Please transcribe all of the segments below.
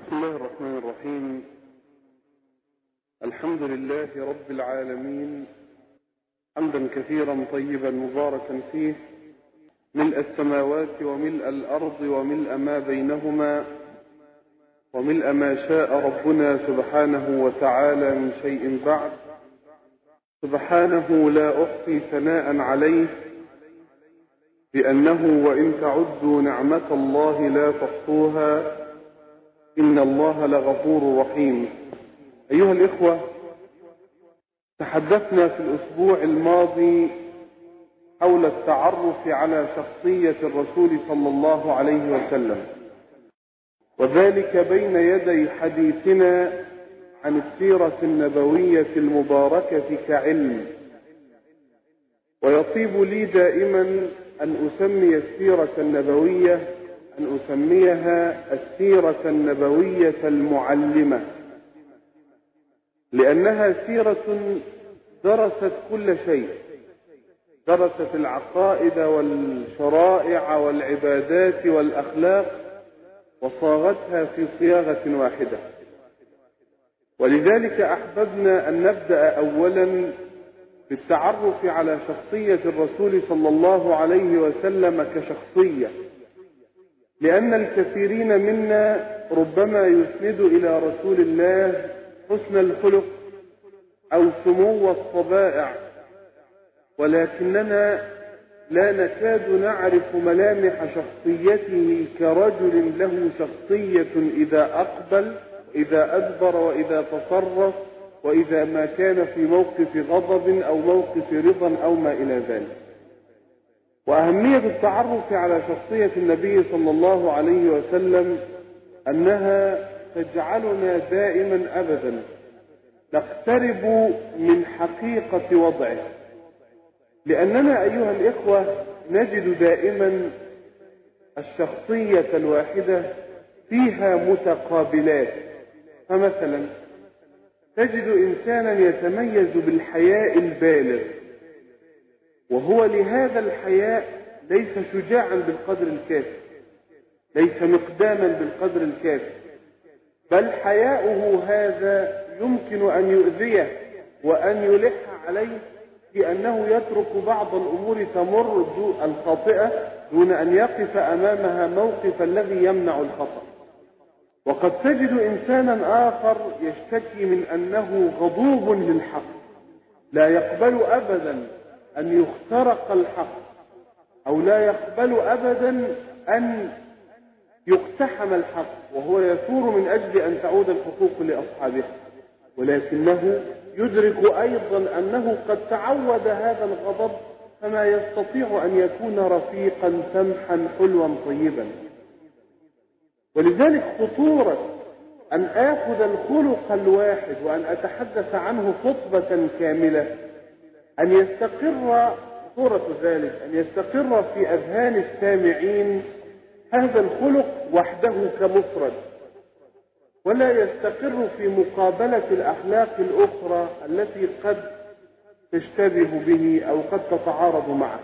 بسم الله الرحمن الرحيم الحمد لله رب العالمين حمدا كثيرا طيبا مباركا فيه ملء السماوات وملء الارض وملء ما بينهما وملء ما شاء ربنا سبحانه وتعالى من شيء بعد سبحانه لا احصي ثناء عليه بانه وان تعدوا نعمه الله لا تحصوها إن الله لغفور رحيم أيها الإخوة تحدثنا في الأسبوع الماضي حول التعرف على شخصية الرسول صلى الله عليه وسلم وذلك بين يدي حديثنا عن السيرة النبوية المباركة كعلم ويطيب لي دائما أن أسمي السيرة النبوية أن أسميها السيرة النبوية المعلمة لأنها سيرة درست كل شيء درست العقائد والشرائع والعبادات والأخلاق وصاغتها في صياغة واحدة ولذلك أحببنا أن نبدأ أولا بالتعرف على شخصية الرسول صلى الله عليه وسلم كشخصية لأن الكثيرين منا ربما يسند إلى رسول الله حسن الخلق أو سمو الطبائع ولكننا لا نكاد نعرف ملامح شخصيته كرجل له شخصية إذا أقبل إذا أدبر وإذا تصرف وإذا ما كان في موقف غضب أو موقف رضا أو ما إلى ذلك وأهمية التعرف على شخصية النبي صلى الله عليه وسلم أنها تجعلنا دائما أبدا نقترب من حقيقة وضعه لأننا أيها الإخوة نجد دائما الشخصية الواحدة فيها متقابلات فمثلا تجد إنسانا يتميز بالحياء البالغ وهو لهذا الحياء ليس شجاعا بالقدر الكافي ليس مقداما بالقدر الكافي بل حياؤه هذا يمكن أن يؤذيه وأن يلح عليه بأنه يترك بعض الأمور تمر الخاطئة دون أن يقف أمامها موقف الذي يمنع الخطأ وقد تجد إنسانا آخر يشتكي من أنه غضوب للحق لا يقبل أبدا أن يخترق الحق أو لا يقبل أبدا أن يقتحم الحق وهو يثور من أجل أن تعود الحقوق لأصحابها ولكنه يدرك أيضا أنه قد تعود هذا الغضب فما يستطيع أن يكون رفيقا سمحا حلوا طيبا ولذلك خطورة أن آخذ الخلق الواحد وأن أتحدث عنه خطبة كاملة أن يستقر صورة ذلك أن يستقر في أذهان السامعين هذا الخلق وحده كمفرد ولا يستقر في مقابلة الأخلاق الأخرى التي قد تشتبه به أو قد تتعارض معه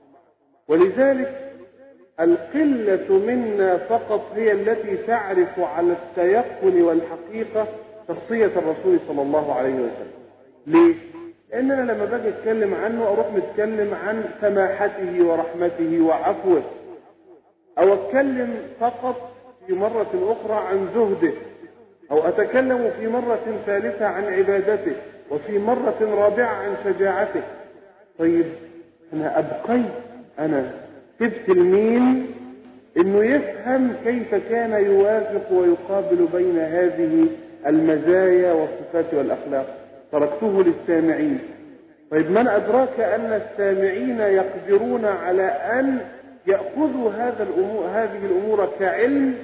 ولذلك القلة منا فقط هي التي تعرف على التيقن والحقيقة شخصية الرسول صلى الله عليه وسلم ليه؟ لأن أنا لما باجي أتكلم عنه أروح متكلم عن سماحته ورحمته وعفوه أو أتكلم فقط في مرة أخرى عن زهده أو أتكلم في مرة ثالثة عن عبادته وفي مرة رابعة عن شجاعته طيب أنا أبقيت أنا سبت المين إنه يفهم كيف كان يوافق ويقابل بين هذه المزايا والصفات والأخلاق تركته للسامعين طيب من أدراك أن السامعين يقدرون على أن يأخذوا هذا الأمور هذه الأمور كعلم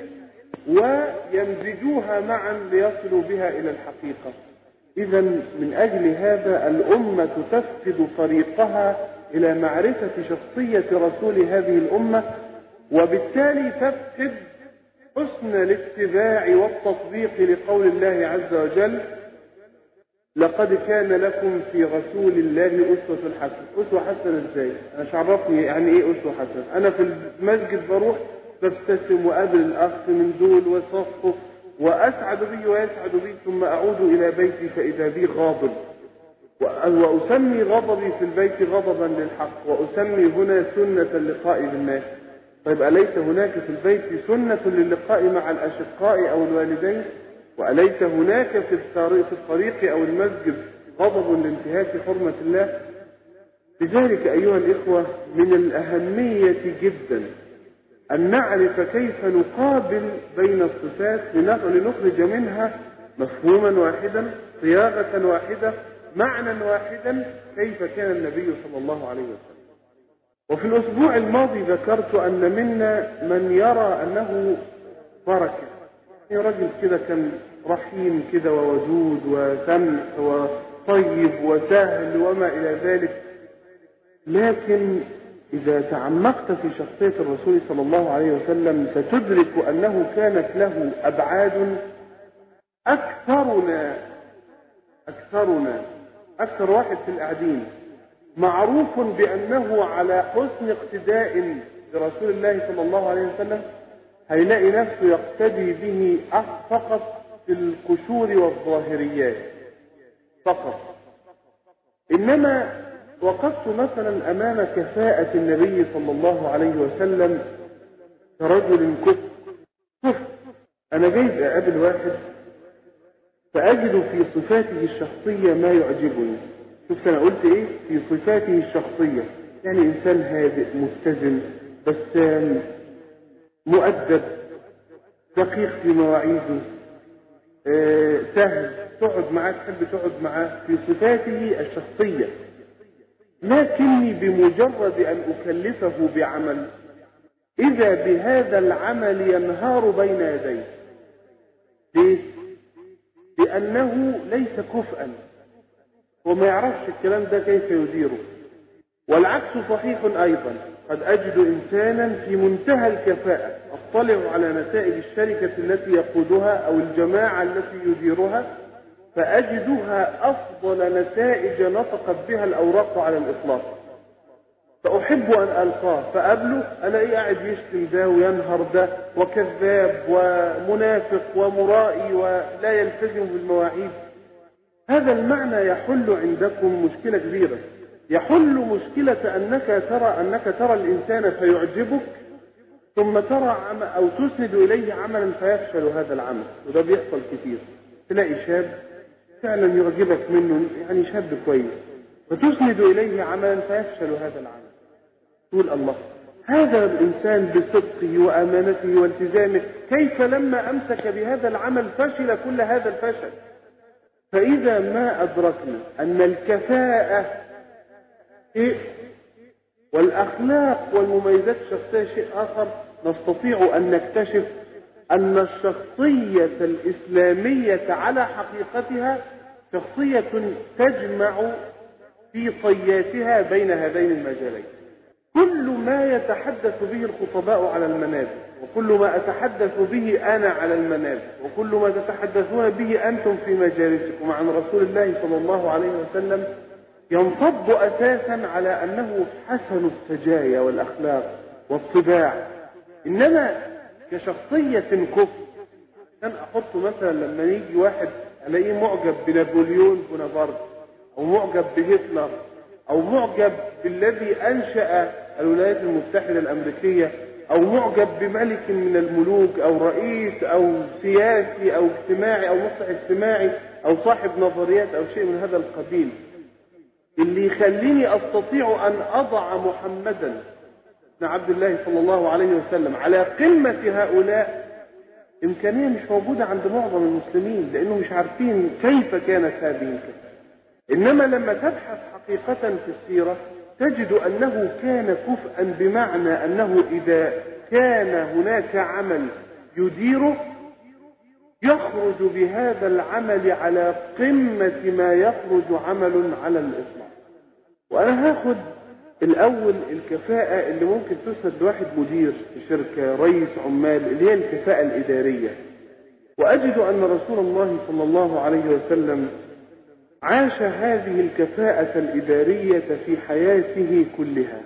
ويمزجوها معا ليصلوا بها إلى الحقيقة إذا من أجل هذا الأمة تفقد طريقها إلى معرفة شخصية رسول هذه الأمة وبالتالي تفقد حسن الاتباع والتطبيق لقول الله عز وجل لقد كان لكم في رسول الله أسوة حسنة أسوة حسنة ازاي أنا مش عرفني يعني إيه أسوة حسنة أنا في المسجد بروح ببتسم وقابل الأخ من دول وصفه وأسعد بي ويسعد بي ثم أعود إلى بيتي فإذا بي غاضب وأسمي غضبي في البيت غضبا للحق وأسمي هنا سنة اللقاء بالناس طيب أليس هناك في البيت سنة للقاء مع الأشقاء أو الوالدين وأليس هناك في الطريق, في الطريق أو المسجد غضب لانتهاك حرمة الله لذلك أيها الإخوة من الأهمية جدا أن نعرف كيف نقابل بين الصفات لنخرج منها مفهوما واحدا صياغة واحدة معنى واحدا كيف كان النبي صلى الله عليه وسلم وفي الأسبوع الماضي ذكرت أن منا من يرى أنه بركة يعني رجل كده كان رحيم كده وودود وسمح وطيب وسهل وما إلى ذلك لكن إذا تعمقت في شخصية الرسول صلى الله عليه وسلم ستدرك أنه كانت له أبعاد أكثرنا أكثرنا أكثر واحد في القاعدين معروف بأنه على حسن اقتداء برسول الله صلى الله عليه وسلم هيلاقي نفسه يقتدي به فقط في القشور والظاهريات فقط إنما وقفت مثلا أمام كفاءة النبي صلى الله عليه وسلم كرجل كفر كفر أنا جايز أقابل واحد فأجد في صفاته الشخصية ما يعجبني شفت أنا قلت إيه في صفاته الشخصية يعني إنسان هادئ متزن بسام مؤدب دقيق في مواعيده آه، سهل تقعد معاه تحب تقعد معاه في صفاته الشخصية لكني بمجرد أن أكلفه بعمل إذا بهذا العمل ينهار بين يديه ليه؟ لأنه ليس كفءا وما يعرفش الكلام ده كيف يديره والعكس صحيح أيضا قد أجد إنسانا في منتهى الكفاءة أطلع على نتائج الشركة التي يقودها أو الجماعة التي يديرها فأجدها أفضل نتائج نطقت بها الأوراق على الإطلاق فأحب أن ألقاه فقابله ألاقيه قاعد يشتم ده وينهر ده وكذاب ومنافق ومرائي ولا يلتزم بالمواعيد هذا المعنى يحل عندكم مشكلة كبيرة يحل مشكلة أنك ترى أنك ترى الإنسان فيعجبك ثم ترى عمل أو تسند إليه عملا فيفشل هذا العمل وده بيحصل كتير تلاقي شاب فعلا يعجبك منه يعني شاب كويس وتسند إليه عملا فيفشل هذا العمل تقول الله هذا الإنسان بصدقه وأمانته والتزامه كيف لما أمسك بهذا العمل فشل كل هذا الفشل فإذا ما أدركنا أن الكفاءة شيء والأخلاق والمميزات الشخصية شيء آخر نستطيع أن نكتشف أن الشخصية الإسلامية على حقيقتها شخصية تجمع في طياتها بين هذين المجالين كل ما يتحدث به الخطباء على المنابر وكل ما أتحدث به أنا على المنابر وكل ما تتحدثون به أنتم في مجالسكم عن رسول الله صلى الله عليه وسلم ينصب أساسا على أنه حسن السجايا والأخلاق والطباع إنما كشخصية كفر كان أحط مثلا لما يجي واحد ألاقيه معجب بنابليون بونابرت أو معجب بهتلر أو معجب بالذي أنشأ الولايات المتحدة الأمريكية أو معجب بملك من الملوك أو رئيس أو سياسي أو اجتماعي أو مصلح اجتماعي أو صاحب نظريات أو شيء من هذا القبيل اللي يخليني أستطيع أن أضع محمدا بن عبد الله صلى الله عليه وسلم على قمة هؤلاء إمكانية مش موجودة عند معظم المسلمين لأنه مش عارفين كيف كانت هذه الكتاب إنما لما تبحث حقيقة في السيرة تجد أنه كان كفءا بمعنى أنه إذا كان هناك عمل يديره يخرج بهذا العمل على قمة ما يخرج عمل على الإطلاق وأنا هاخد الأول الكفاءة اللي ممكن تسند لواحد مدير في شركة رئيس عمال اللي هي الكفاءة الإدارية وأجد أن رسول الله صلى الله عليه وسلم عاش هذه الكفاءة الإدارية في حياته كلها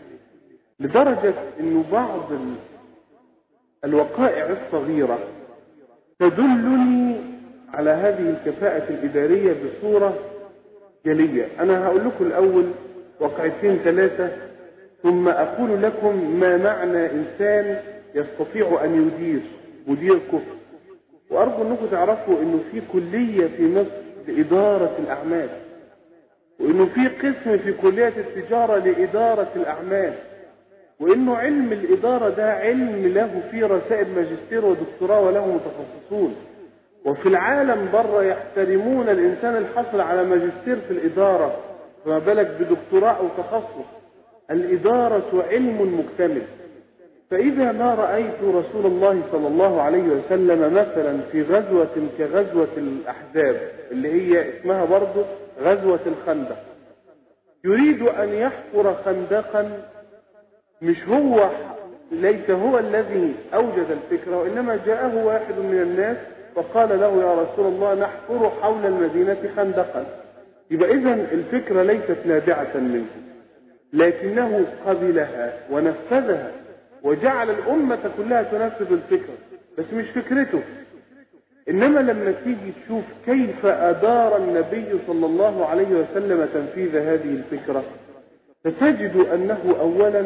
لدرجة أن بعض الوقائع الصغيرة تدلني على هذه الكفاءة الإدارية بصورة جلية أنا هقول لكم الأول وقعتين ثلاثة ثم أقول لكم ما معنى إنسان يستطيع أن يدير مدير كفر وأرجو أنكم تعرفوا أنه في كلية في مصر لإدارة الأعمال وأنه في قسم في كلية التجارة لإدارة الأعمال وأنه علم الإدارة ده علم له فيه رسائل ماجستير ودكتوراه وله متخصصون وفي العالم بره يحترمون الإنسان الحصل على ماجستير في الإدارة فما بالك بدكتوراه أو تخصص الإدارة علم مكتمل فإذا ما رأيت رسول الله صلى الله عليه وسلم مثلا في غزوة كغزوة الأحزاب اللي هي اسمها برضه غزوة الخندق يريد أن يحفر خندقا مش هو ليس هو الذي أوجد الفكرة وإنما جاءه واحد من الناس فقال له يا رسول الله نحفر حول المدينة خندقا يبقى إذا الفكرة ليست نابعة منه لكنه قبلها ونفذها وجعل الأمة كلها تنفذ الفكرة بس مش فكرته إنما لما تيجي تشوف كيف أدار النبي صلى الله عليه وسلم تنفيذ هذه الفكرة فتجد أنه أولا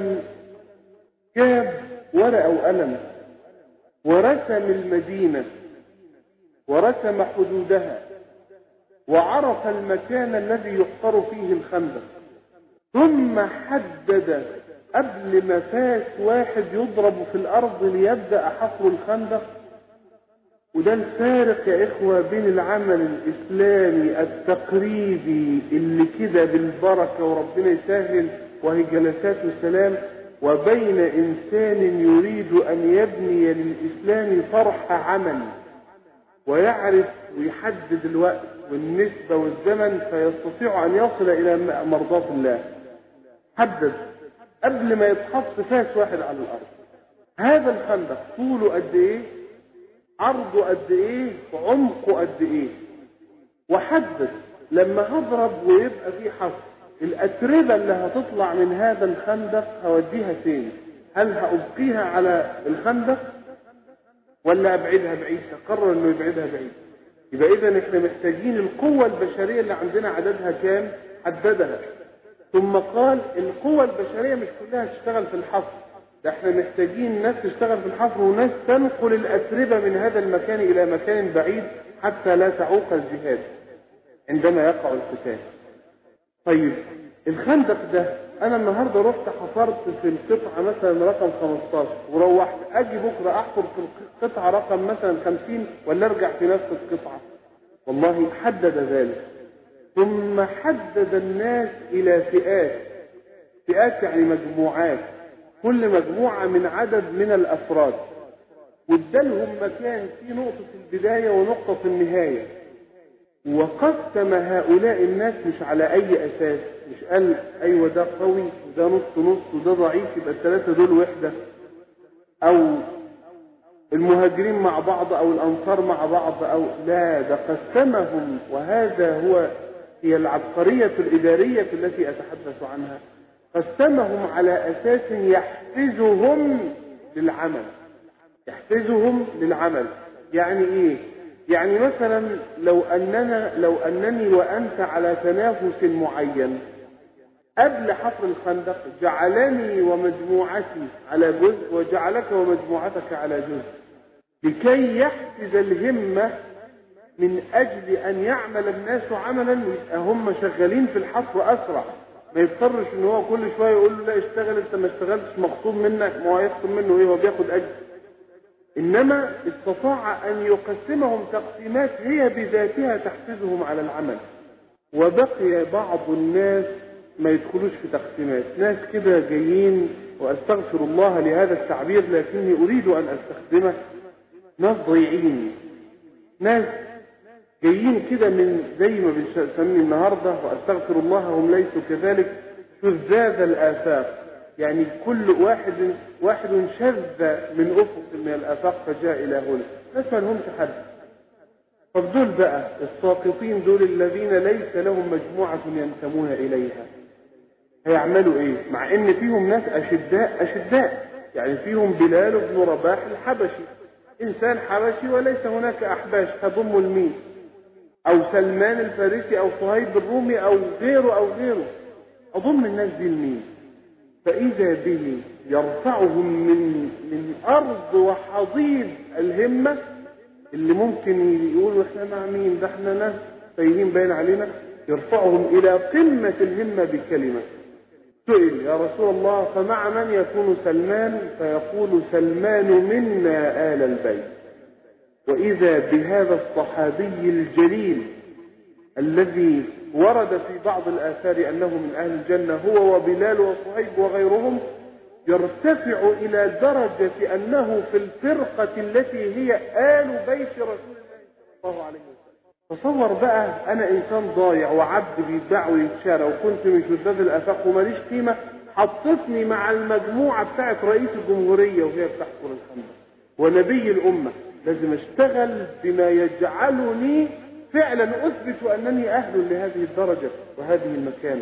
جاب ورقة وقلم ورسم المدينة ورسم حدودها وعرف المكان الذي يحفر فيه الخندق ثم حدد قبل ما فاس واحد يضرب في الأرض ليبدأ حفر الخندق وده الفارق يا إخوة بين العمل الإسلامي التقريبي اللي كده بالبركة وربنا يسهل وهي جلسات السلام وبين إنسان يريد أن يبني للإسلام فرح عمل ويعرف ويحدد الوقت والنسبة والزمن فيستطيع أن يصل إلى مرضاة الله حدد قبل ما يتحط فاس واحد على الأرض هذا الخندق طوله قد إيه عرضه قد إيه وعمقه قد إيه وحدد لما هضرب ويبقى في حفر الأتربة اللي هتطلع من هذا الخندق هوديها فين هل هأبقيها على الخندق ولا أبعدها بعيد تقرر أنه يبعدها بعيد يبقى إذا إحنا محتاجين القوة البشرية اللي عندنا عددها كام حددها ثم قال القوة البشرية مش كلها تشتغل في الحفر ده احنا محتاجين ناس تشتغل في الحفر وناس تنقل الأتربة من هذا المكان إلى مكان بعيد حتى لا تعوق الجهاد عندما يقع القتال طيب الخندق ده انا النهارده رحت حفرت في القطعه مثلا رقم 15 وروحت اجي بكره احفر في القطعه رقم مثلا 50 ولا ارجع في نفس القطعه والله حدد ذلك ثم حدد الناس الى فئات فئات يعني مجموعات كل مجموعه من عدد من الافراد وادالهم مكان في نقطه البدايه ونقطه النهايه وقسم هؤلاء الناس مش على اي اساس مش قال ايوه ده قوي وده نص نص وده ضعيف يبقى الثلاثه دول وحده او المهاجرين مع بعض او الانصار مع بعض او لا ده قسمهم وهذا هو هي العبقريه الاداريه التي اتحدث عنها قسمهم على اساس يحفزهم للعمل يحفزهم للعمل يعني ايه يعني مثلا لو اننا لو انني وانت على تنافس معين قبل حفر الخندق جعلني ومجموعتي على جزء وجعلك ومجموعتك على جزء لكي يحفز الهمة من أجل أن يعمل الناس عملا ويبقى هم شغالين في الحفر أسرع ما يضطرش ان هو كل شويه يقول له لا اشتغل انت ما اشتغلتش مخصوم منك ما هو هيخصم منه ايه هو بياخد اجر انما استطاع ان يقسمهم تقسيمات هي بذاتها تحفزهم على العمل وبقي بعض الناس ما يدخلوش في تقسيمات ناس كده جايين واستغفر الله لهذا التعبير لكني اريد ان استخدمه ناس ضيعين ناس جايين كده من زي ما بنسمي النهارده واستغفر الله هم ليسوا كذلك شذاذ الافاق يعني كل واحد واحد شذ من افق من الافاق فجاء الى هنا ناس ما لهمش حد طب دول بقى الساقطين دول الذين ليس لهم مجموعة ينتمون إليها هيعملوا إيه؟ مع إن فيهم ناس أشداء أشداء يعني فيهم بلال بن رباح الحبشي إنسان حبشي وليس هناك أحباش تضم المين أو سلمان الفارسي أو صهيب الرومي أو غيره أو غيره أضم الناس دي لمين فإذا به يرفعهم من من أرض وحضيض الهمة اللي ممكن يقولوا احنا مع مين ده احنا ناس تايهين باين علينا يرفعهم إلى قمة الهمة بكلمة سئل يا رسول الله فمع من يكون سلمان فيقول سلمان منا آل البيت وإذا بهذا الصحابي الجليل الذي ورد في بعض الآثار أنه من أهل الجنة هو وبلال وصهيب وغيرهم يرتفع إلى درجة أنه في الفرقة التي هي آل بيت رسول الله صلى الله عليه وسلم تصور بقى أنا إنسان ضايع وعبد بيتباع ويتشارى وكنت من شداد الآفاق وماليش قيمة حطتني مع المجموعة بتاعت رئيس الجمهورية وهي بتحفر الخندق ونبي الأمة لازم اشتغل بما يجعلني فعلا اثبت انني اهل لهذه الدرجه وهذه المكانه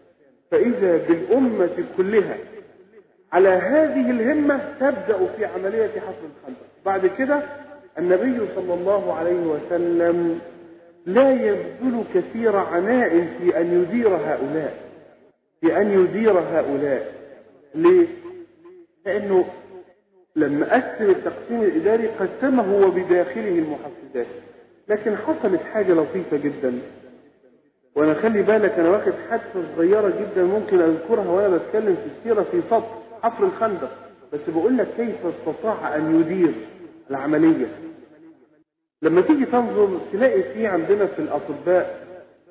فاذا بالامه كلها على هذه الهمه تبدا في عمليه حفر الخندق بعد كده النبي صلى الله عليه وسلم لا يبذل كثير عناء في ان يدير هؤلاء في ان يدير هؤلاء ليه لانه لما قسم التقسيم الاداري قسمه وبداخله المحفزات لكن حصلت حاجة لطيفة جدا وانا خلي بالك انا واخد حادثة صغيرة جدا ممكن اذكرها وانا بتكلم في السيرة في سطر حفر الخندق بس بقول لك كيف استطاع ان يدير العملية لما تيجي تنظر تلاقي في عندنا في الاطباء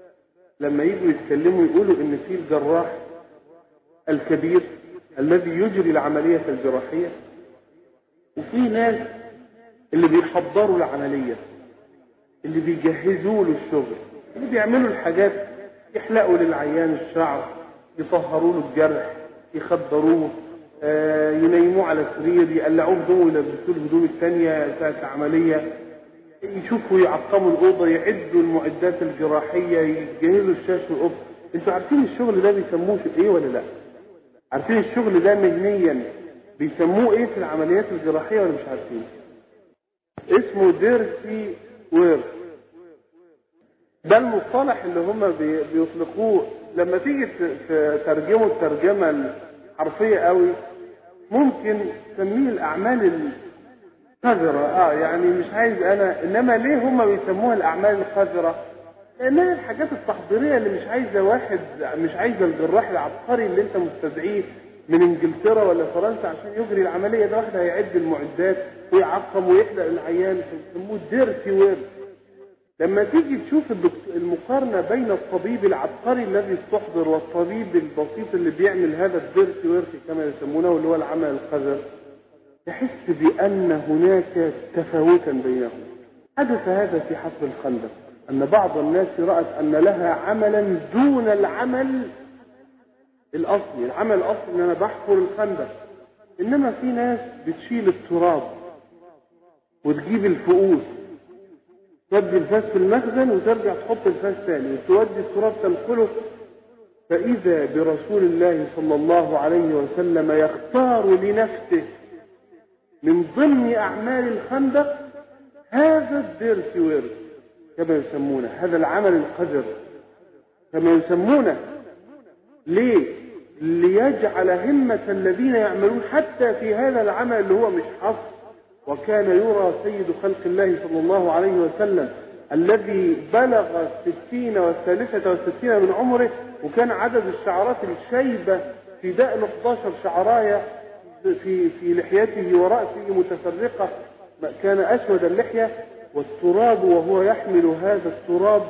لما يجوا يتكلموا يقولوا ان في الجراح الكبير الذي يجري العملية الجراحية وفي ناس اللي بيحضروا العملية اللي بيجهزوا له الشغل اللي بيعملوا الحاجات يحلقوا للعيان الشعر يطهروا له الجرح يخدروه آه ينيموه على سرير يقلعوه هدومه ويلبسوه الهدوم الثانية ساعة العملية يشوفوا يعقموا الأوضة يعدوا المعدات الجراحية يجهزوا الشاش والقط انتوا عارفين الشغل ده بيسموه ايه ولا لا؟ عارفين الشغل ده مهنيا بيسموه ايه في العمليات الجراحية ولا مش عارفين؟ اسمه ديرسي وير ده المصطلح اللي هم بيطلقوه لما تيجي تترجمه الترجمه الحرفيه قوي ممكن تسميه الاعمال القذره اه يعني مش عايز انا انما ليه هم بيسموها الاعمال القذره؟ لانها الحاجات التحضيريه اللي مش عايزه واحد مش عايزه الجراح العبقري اللي انت مستدعيه من انجلترا ولا فرنسا عشان يجري العمليه ده واحد هيعد المعدات ويعقم ويحلق العيان فيسموه ديرتي وير لما تيجي تشوف المقارنه بين الطبيب العبقري الذي استحضر والطبيب البسيط اللي بيعمل هذا الديرتي وير كما يسمونه اللي هو العمل القذر تحس بان هناك تفاوتا بينهم حدث هذا في حفر الخندق ان بعض الناس رات ان لها عملا دون العمل الاصلي العمل الاصلي ان انا بحفر الخندق انما في ناس بتشيل التراب وتجيب الفؤوس تودي الفاس في المخزن وترجع تحط الفاس ثاني وتودي التراب تنقله فإذا برسول الله صلى الله عليه وسلم يختار لنفسه من ضمن أعمال الخندق هذا الديرتي ويرد كما يسمونه هذا العمل القذر كما يسمونه ليه؟ ليجعل همة الذين يعملون حتى في هذا العمل اللي هو مش حصر وكان يرى سيد خلق الله صلى الله عليه وسلم الذي بلغ الستين والثالثة والستين من عمره وكان عدد الشعرات الشيبة في دقن 11 شعراية في في لحيته ورأسه متفرقة كان أسود اللحية والتراب وهو يحمل هذا التراب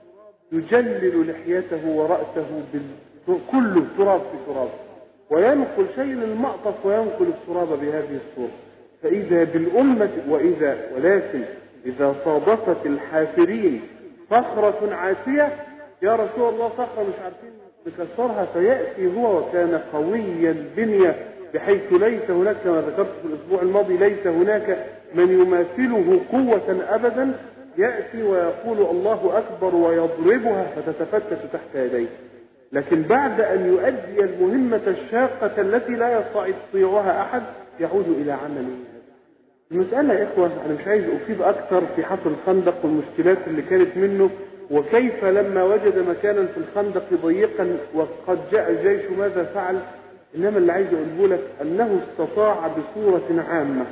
يجلل لحيته ورأسه بال... كله تراب في تراب وينقل شيء المأطف وينقل التراب بهذه الصورة فإذا بالأمة وإذا ولكن إذا صادفت الحافرين صخرة عاتية يا رسول الله صخرة مش عارفين نكسرها فيأتي هو وكان قويا البنية بحيث ليس هناك كما ذكرت في الأسبوع الماضي ليس هناك من يماثله قوة أبدا يأتي ويقول الله أكبر ويضربها فتتفتت تحت يديه لكن بعد أن يؤدي المهمة الشاقة التي لا يستطيعها أحد يعود إلى عمله المسألة يا إخوة أنا مش عايز أفيد أكثر في حفر الخندق والمشكلات اللي كانت منه وكيف لما وجد مكانا في الخندق ضيقا وقد جاء الجيش ماذا فعل إنما اللي عايز أقوله لك أنه استطاع بصورة عامة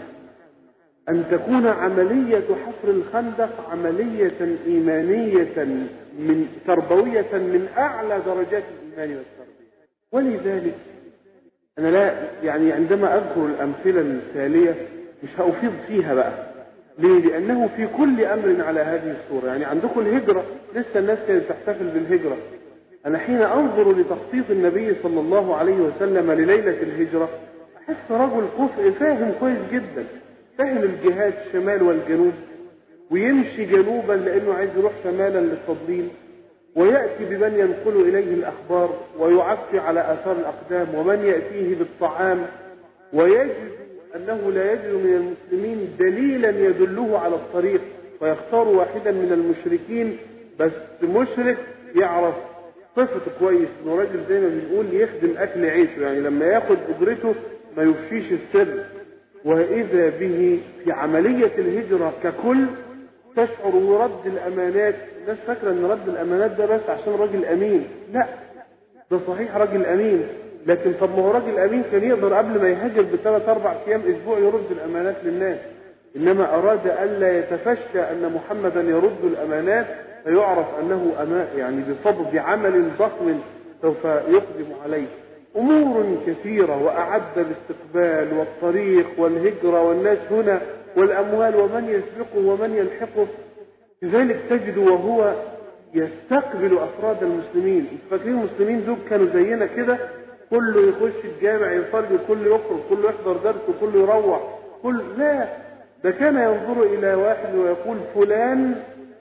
أن تكون عملية حفر الخندق عملية إيمانية من تربوية من أعلى درجات الإيمان والتربية ولذلك أنا لا يعني عندما أذكر الأمثلة التالية مش هأفيض فيها بقى ليه؟ لأنه في كل أمر على هذه الصورة يعني عندكم الهجرة لسه الناس كانت تحتفل بالهجرة أنا حين أنظر لتخطيط النبي صلى الله عليه وسلم لليلة الهجرة أحس رجل كفء فاهم كويس جدا فاهم الجهات الشمال والجنوب ويمشي جنوبا لأنه عايز يروح شمالا للتضليل ويأتي بمن ينقل إليه الأخبار ويعفي على آثار الأقدام ومن يأتيه بالطعام ويجد أنه لا يجد من المسلمين دليلا يدله على الطريق فيختار واحدا من المشركين بس مشرك يعرف صفته كويس انه راجل زي ما بنقول يخدم اكل عيشه يعني لما ياخد اجرته ما يفشيش السر واذا به في عمليه الهجره ككل تشعر برد الامانات الناس فاكره ان رد الامانات ده بس عشان راجل امين لا ده صحيح راجل امين لكن طب ما هو راجل امين كان يقدر قبل ما يهاجر بثلاث اربع ايام اسبوع يرد الامانات للناس انما اراد الا يتفشى ان محمدا يرد الامانات فيعرف انه أما يعني بصدد عمل ضخم سوف يقدم عليه امور كثيره واعد الاستقبال والطريق والهجره والناس هنا والاموال ومن يسبقه ومن يلحقه لذلك تجد وهو يستقبل افراد المسلمين فاكرين المسلمين دول كانوا زينا كده كله يخش الجامع يصلي كله يخرج كله يحضر درس وكله يروح كل لا ده كان ينظر الى واحد ويقول فلان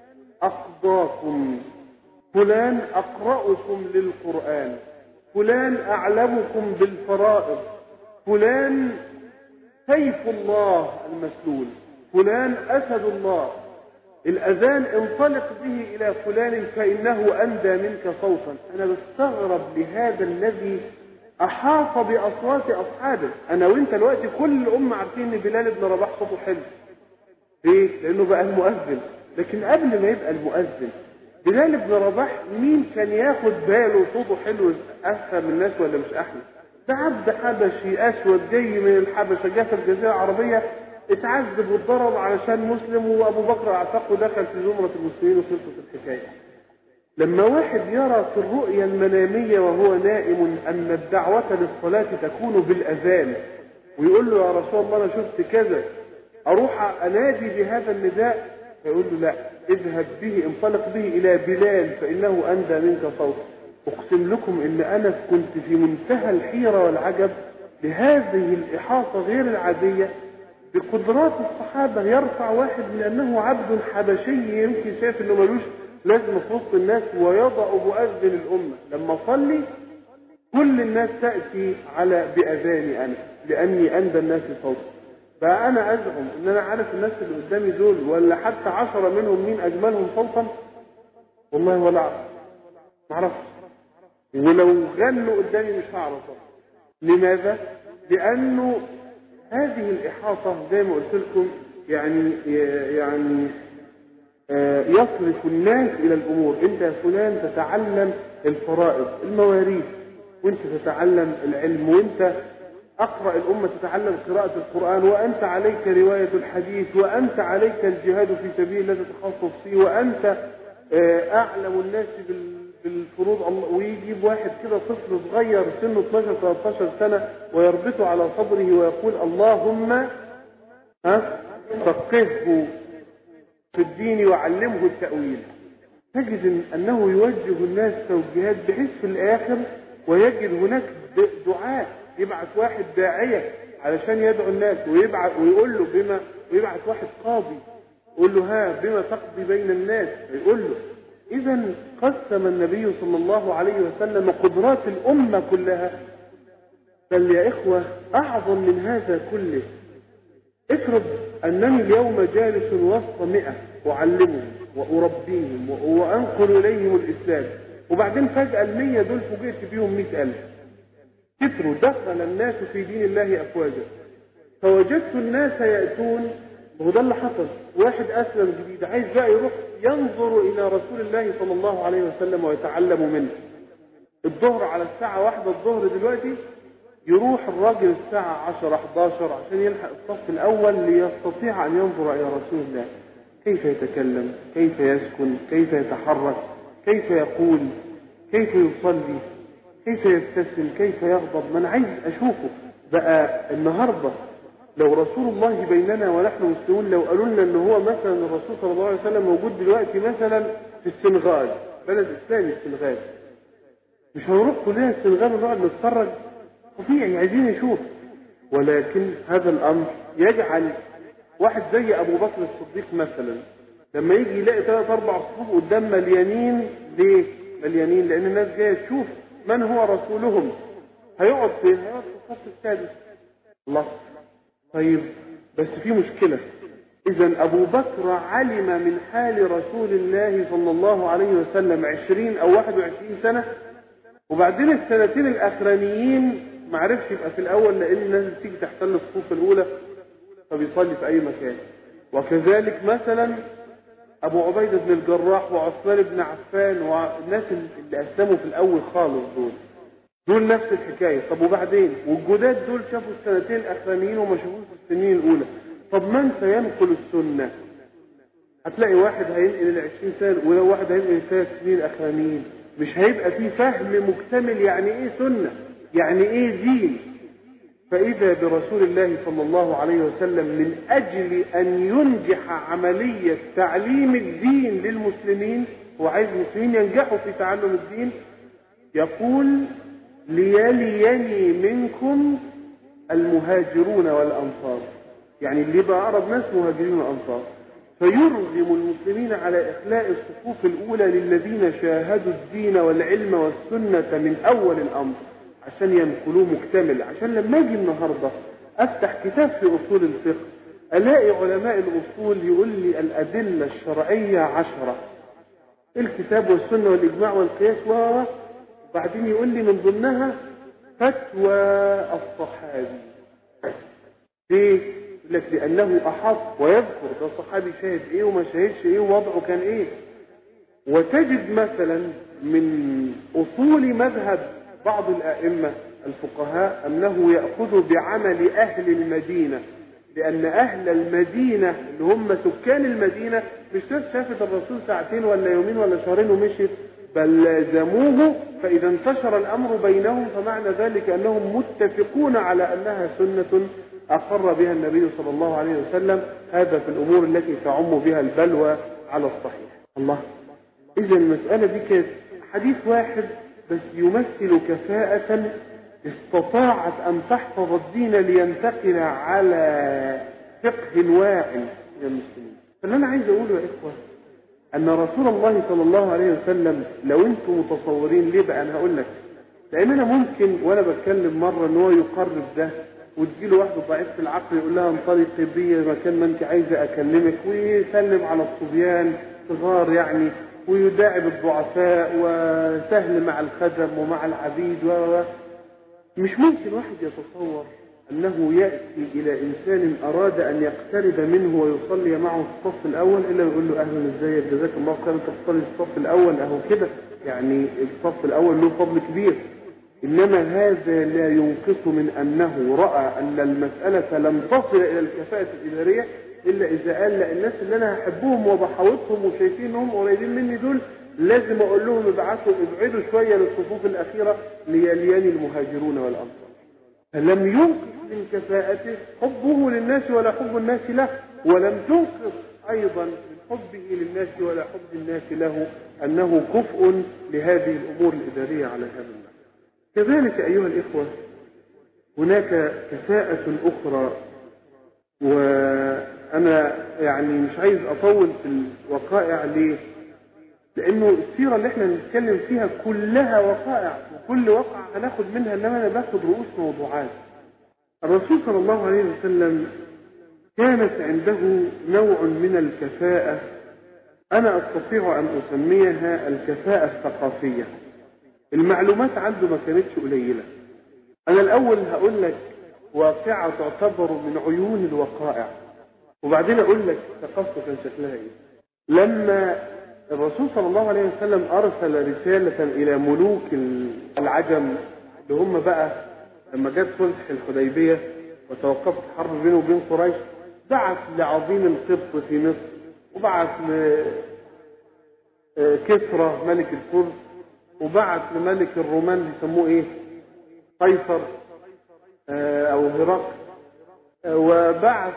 اقضاكم فلان اقرأكم للقرآن فلان اعلمكم بالفرائض فلان سيف الله المسلول فلان اسد الله الاذان انطلق به الى فلان فانه اندى منك صوتا انا بستغرب لهذا الذي احاط باصوات اصحابه انا وانت دلوقتي كل الامه عارفين ان بلال بن رباح صوته حلو ليه لانه بقى المؤذن لكن قبل ما يبقى المؤذن بلال بن رباح مين كان ياخد باله صوته حلو افهم الناس ولا مش احلى ده عبد حبشي اسود جاي من الحبشه جه في الجزيره العربيه اتعذب واتضرب علشان مسلم وابو بكر اعتقه دخل في زمره المسلمين وخلصت الحكايه لما واحد يرى في الرؤيا المنامية وهو نائم أن الدعوة للصلاة تكون بالأذان ويقول له يا رسول الله أنا شفت كذا أروح أنادي بهذا النداء فيقول له لا اذهب به انطلق به إلى بلال فإنه أندى منك صوت أقسم لكم إن أنا كنت في منتهى الحيرة والعجب لهذه الإحاطة غير العادية بقدرات الصحابة يرفع واحد من أنه عبد حبشي يمكن شايف إنه ملوش لازم في وسط الناس ويضع مؤذن الأمة لما أصلي كل الناس تأتي على بأذاني أنا لأني أندى الناس صوتا فأنا أزعم إن أنا عارف الناس اللي قدامي دول ولا حتى عشرة منهم مين أجملهم صوتا والله ولا أعرف معرفش ولو غنوا قدامي مش هعرف لماذا؟ لأنه هذه الإحاطة زي ما قلت لكم يعني يعني يصرف الناس الى الامور انت يا فلان تتعلم الفرائض المواريث وانت تتعلم العلم وانت اقرا الامه تتعلم قراءه القران وانت عليك روايه الحديث وانت عليك الجهاد في سبيل الله تتخصص فيه وانت اعلم الناس بالفروض الله ويجيب واحد كده طفل صغير سنه 12 13 سنه ويربطه على صدره ويقول اللهم ها فقهه في الدين وعلمه التأويل تجد أنه يوجه الناس توجيهات بحيث في الآخر ويجد هناك دعاء يبعث واحد داعية علشان يدعو الناس ويبعث ويقول له بما ويبعث واحد قاضي يقول له ها بما تقضي بين الناس يقول له إذا قسم النبي صلى الله عليه وسلم قدرات الأمة كلها بل يا إخوة أعظم من هذا كله افرض أنني اليوم جالس وسط مئة أعلمهم وأربيهم وأنقل إليهم الإسلام وبعدين فجأة المية دول فوجئت بيهم مئة ألف كتروا دخل الناس في دين الله أفواجا فوجدت الناس يأتون وهو ده اللي حصل واحد أسلم جديد عايز بقى يروح ينظر إلى رسول الله صلى الله عليه وسلم ويتعلم منه الظهر على الساعة واحدة الظهر دلوقتي يروح الراجل الساعة 10 11 عشان يلحق الصف الأول ليستطيع أن ينظر إلى رسول الله كيف يتكلم كيف يسكن كيف يتحرك كيف يقول كيف يصلي كيف يبتسم كيف يغضب من عايز أشوفه بقى النهاردة لو رسول الله بيننا ونحن مسلمون لو قالوا لنا ان هو مثلا الرسول صلى الله عليه وسلم موجود دلوقتي مثلا في السنغال بلد اسلامي السنغال مش هنروح كلنا السنغال ونقعد نتفرج طبيعي عايزين نشوف ولكن هذا الامر يجعل واحد زي ابو بكر الصديق مثلا لما يجي يلاقي ثلاث اربع صفوف قدام مليانين ليه؟ مليانين لان الناس جايه تشوف من هو رسولهم هيقعد فين؟ هيقعد في الصف السادس الله طيب بس في مشكله اذا ابو بكر علم من حال رسول الله صلى الله عليه وسلم عشرين او واحد وعشرين سنه وبعدين السنتين الاخرانيين ما عرفش يبقى في الاول لان الناس بتيجي تحتل الصفوف الاولى فبيصلي في اي مكان وكذلك مثلا ابو عبيده بن الجراح وعثمان بن عفان والناس اللي اسلموا في الاول خالص دول دول نفس الحكايه طب وبعدين والجداد دول شافوا السنتين الاخرانيين وما شافوش في السنين الاولى طب من سينقل السنه هتلاقي واحد هينقل ال 20 سنه ولو واحد هينقل الثلاث سنين الاخرانيين مش هيبقى في فهم مكتمل يعني ايه سنه يعني ايه دين فاذا برسول الله صلى الله عليه وسلم من اجل ان ينجح عمليه تعليم الدين للمسلمين هو عايز المسلمين ينجحوا في تعلم الدين يقول ليليني منكم المهاجرون والانصار يعني اللي بقى اقرب ناس مهاجرين وانصار فيرغم المسلمين على اخلاء الصفوف الاولى للذين شاهدوا الدين والعلم والسنه من اول الامر عشان ينقلوه مكتمل عشان لما اجي النهارده افتح كتاب في اصول الفقه الاقي علماء الاصول يقول لي الادله الشرعيه عشره الكتاب والسنه والاجماع والقياس و وبعدين يقول لي من ضمنها فتوى الصحابي ليه؟ يقول لك لانه احط ويذكر ده الصحابي شاهد ايه وما شاهدش ايه ووضعه كان ايه وتجد مثلا من اصول مذهب بعض الائمه الفقهاء انه ياخذ بعمل اهل المدينه لان اهل المدينه اللي هم سكان المدينه مش ناس شافت الرسول ساعتين ولا يومين ولا شهرين ومشيت بل لازموه فاذا انتشر الامر بينهم فمعنى ذلك انهم متفقون على انها سنه اقر بها النبي صلى الله عليه وسلم هذا في الامور التي تعم بها البلوى على الصحيح الله اذا المساله دي كانت حديث واحد بس يمثل كفاءة استطاعت أن تحفظ الدين لينتقل على فقه واع من المسلمين فاللي أنا عايز أقوله يا إخوة أن رسول الله صلى الله عليه وسلم لو أنتم متصورين ليه بقى أنا هقول لك لأن أنا ممكن وأنا بتكلم مرة إن هو يقرب ده وتجيله واحدة ضعيف في العقل يقول لها انطلقي بي مكان ما أنت عايزة أكلمك ويسلم على الصبيان صغار يعني ويداعب الضعفاء وسهل مع الخدم ومع العبيد و مش ممكن واحد يتصور انه ياتي الى انسان اراد ان يقترب منه ويصلي معه في الصف الاول الا يقول له اهلا ازيك جزاك الله خير انت بتصلي في الصف الاول اهو كده يعني الصف الاول له فضل كبير انما هذا لا ينقص من انه راى ان المساله لم تصل الى الكفاءه الاداريه الا اذا قال لا الناس اللي انا هحبهم وبحاوطهم وشايفين انهم قريبين مني دول لازم اقول لهم ابعثوا ابعدوا شويه للصفوف الاخيره ليلياني المهاجرون والانصار. فلم ينقص من كفاءته حبه للناس ولا حب الناس له ولم تنقص ايضا من حبه للناس ولا حب الناس له انه كفء لهذه الامور الاداريه على هذا النحو. كذلك ايها الاخوه هناك كفاءه اخرى وانا يعني مش عايز اطول في الوقائع ليه لانه السيره اللي احنا بنتكلم فيها كلها وقائع وكل وقعه هناخد منها انما انا باخد رؤوس موضوعات الرسول صلى الله عليه وسلم كانت عنده نوع من الكفاءه انا استطيع ان اسميها الكفاءه الثقافيه المعلومات عنده ما كانتش قليله انا الاول هقول لك واقعة تعتبر من عيون الوقائع وبعدين أقول لك ثقافته كان شكلها إيه لما الرسول صلى الله عليه وسلم أرسل رسالة إلى ملوك العجم اللي هم بقى لما جت صلح الحديبية وتوقفت الحرب بينه وبين قريش بعث لعظيم القبط في مصر وبعث لكسرى ملك الفرس وبعث لملك الرومان بيسموه ايه؟ قيصر او هرقل وبعث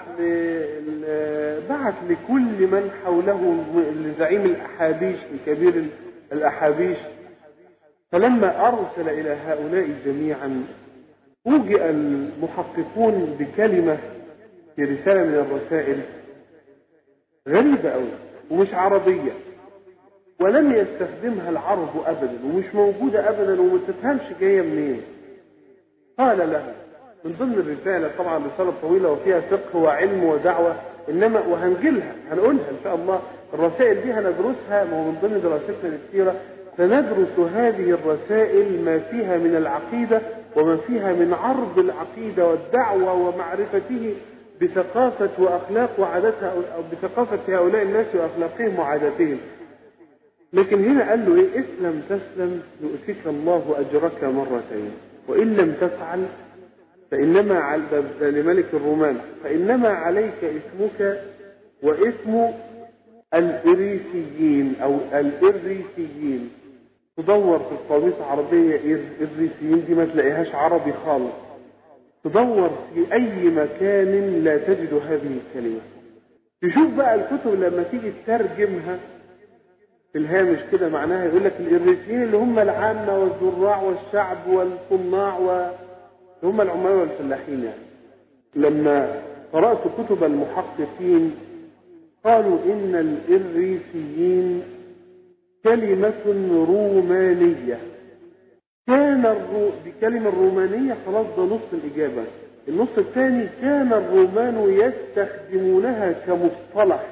بعث لكل من حوله لزعيم الاحابيش لكبير الاحابيش فلما ارسل الى هؤلاء جميعا فوجئ المحققون بكلمه في رساله من الرسائل غريبه قوي ومش عربيه ولم يستخدمها العرب ابدا ومش موجوده ابدا وما تفهمش جايه منين قال له من ضمن الرساله طبعا رساله طويله وفيها فقه وعلم ودعوه انما وهنجيلها هنقولها ان شاء الله الرسائل دي هندرسها ما هو من ضمن دراستنا الكثيره سندرس هذه الرسائل ما فيها من العقيده وما فيها من عرض العقيده والدعوه ومعرفته بثقافه واخلاق وعاداتها او بثقافه هؤلاء الناس واخلاقهم وعاداتهم لكن هنا قال له ايه اسلم تسلم يؤتيك الله اجرك مرتين وان لم تفعل فانما على لملك الرومان فانما عليك اسمك واسم الاريسيين او الاريسيين تدور في القواميس العربية الريسيين دي ما تلاقيهاش عربي خالص تدور في أي مكان لا تجد هذه الكلمة تشوف بقى الكتب لما تيجي تترجمها في الهامش كده معناها يقول لك الإريسيين اللي هم العامة والزراع والشعب والصناع و... هم العمال والفلاحين يعني لما قرأت كتب المحققين قالوا إن الإريسيين كلمة رومانية كان الرو... بكلمة الرومانية خلاص ده نص الإجابة النص الثاني كان الرومان يستخدمونها كمصطلح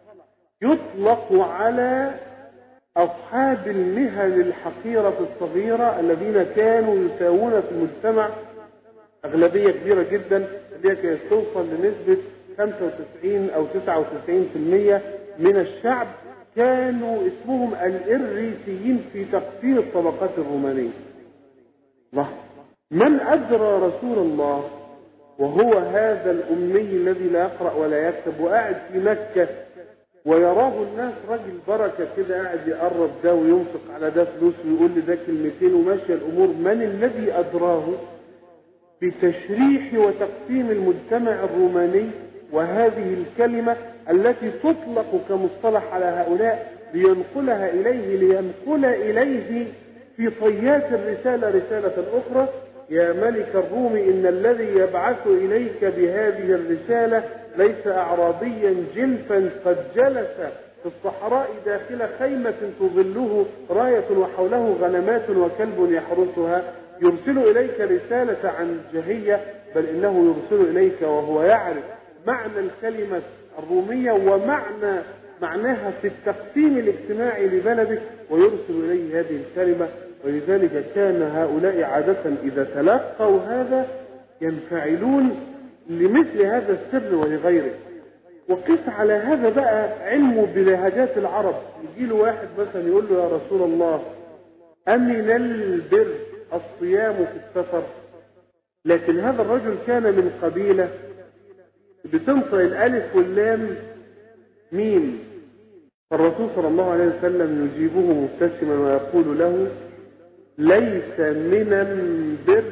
يطلق على أصحاب المهن الحقيرة الصغيرة الذين كانوا يساوون في المجتمع أغلبية كبيرة جدا اللي هي كانت توصل لنسبة 95 أو 99% من الشعب كانوا اسمهم الإريسيين في تقسيم الطبقات الرومانية الله من أدرى رسول الله وهو هذا الأمي الذي لا يقرأ ولا يكتب وقاعد في مكة ويراه الناس راجل بركة كده قاعد يقرب ده وينفق على ده فلوس ويقول لي ده كلمتين وماشية الأمور من الذي أدراه بتشريح وتقسيم المجتمع الروماني وهذه الكلمة التي تطلق كمصطلح على هؤلاء لينقلها إليه لينقل إليه في طيات الرسالة رسالة أخرى يا ملك الروم إن الذي يبعث إليك بهذه الرسالة ليس أعرابيا جلفا قد جلس في الصحراء داخل خيمة تظله راية وحوله غنمات وكلب يحرسها يرسل إليك رسالة عن جهية بل إنه يرسل إليك وهو يعرف معنى الكلمة الرومية ومعنى معناها في التقسيم الاجتماعي لبلدك ويرسل إليه هذه الكلمة ولذلك كان هؤلاء عادة إذا تلقوا هذا ينفعلون لمثل هذا السر ولغيره وقس على هذا بقى علمه بلهجات العرب يجي له واحد مثلا يقول له يا رسول الله أمن البر الصيام في السفر لكن هذا الرجل كان من قبيلة بتنطق الألف واللام ميم فالرسول صلى الله عليه وسلم يجيبه مبتسما ويقول له ليس من البر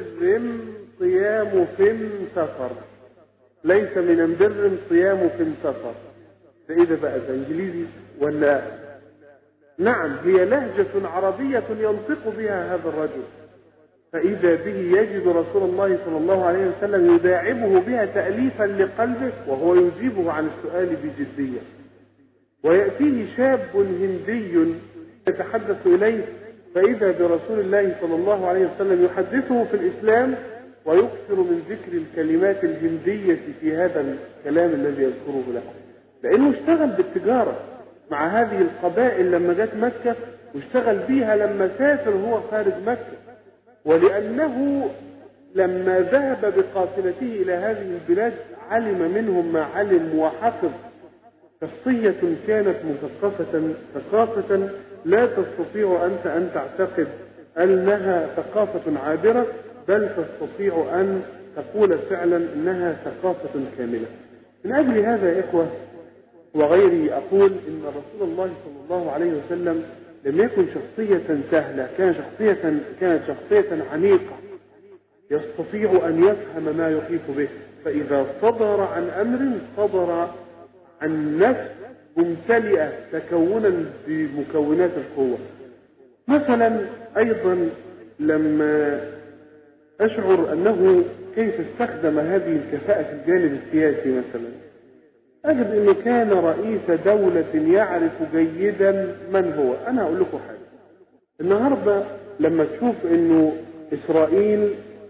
صيام في سفر ليس من البر صيام في سفر فإذا بقى ده إنجليزي ولا نعم هي لهجة عربية ينطق بها هذا الرجل فإذا به يجد رسول الله صلى الله عليه وسلم يداعبه بها تأليفا لقلبه وهو يجيبه عن السؤال بجدية ويأتيه شاب هندي يتحدث إليه فإذا برسول الله صلى الله عليه وسلم يحدثه في الإسلام ويكثر من ذكر الكلمات الهندية في هذا الكلام الذي يذكره له لأنه اشتغل بالتجارة مع هذه القبائل لما جت مكة واشتغل بيها لما سافر هو خارج مكة ولأنه لما ذهب بقافلته إلى هذه البلاد علم منهم ما علم وحفظ شخصية كانت مثقفة ثقافة لا تستطيع أنت أن تعتقد أنها ثقافة عابرة بل تستطيع أن تقول فعلا أنها ثقافة كاملة من أجل هذا يا إخوة وغيري أقول إن رسول الله صلى الله عليه وسلم لم يكن شخصية سهلة كان شخصية كانت شخصية عميقة يستطيع أن يفهم ما يحيط به فإذا صدر عن أمر صدر عن نفس ممتلئة تكونا بمكونات القوة مثلا أيضا لما أشعر أنه كيف استخدم هذه الكفاءة في الجانب السياسي مثلا أجد أنه كان رئيس دولة يعرف جيدا من هو أنا أقول لكم حاجة النهاردة لما تشوف أنه إسرائيل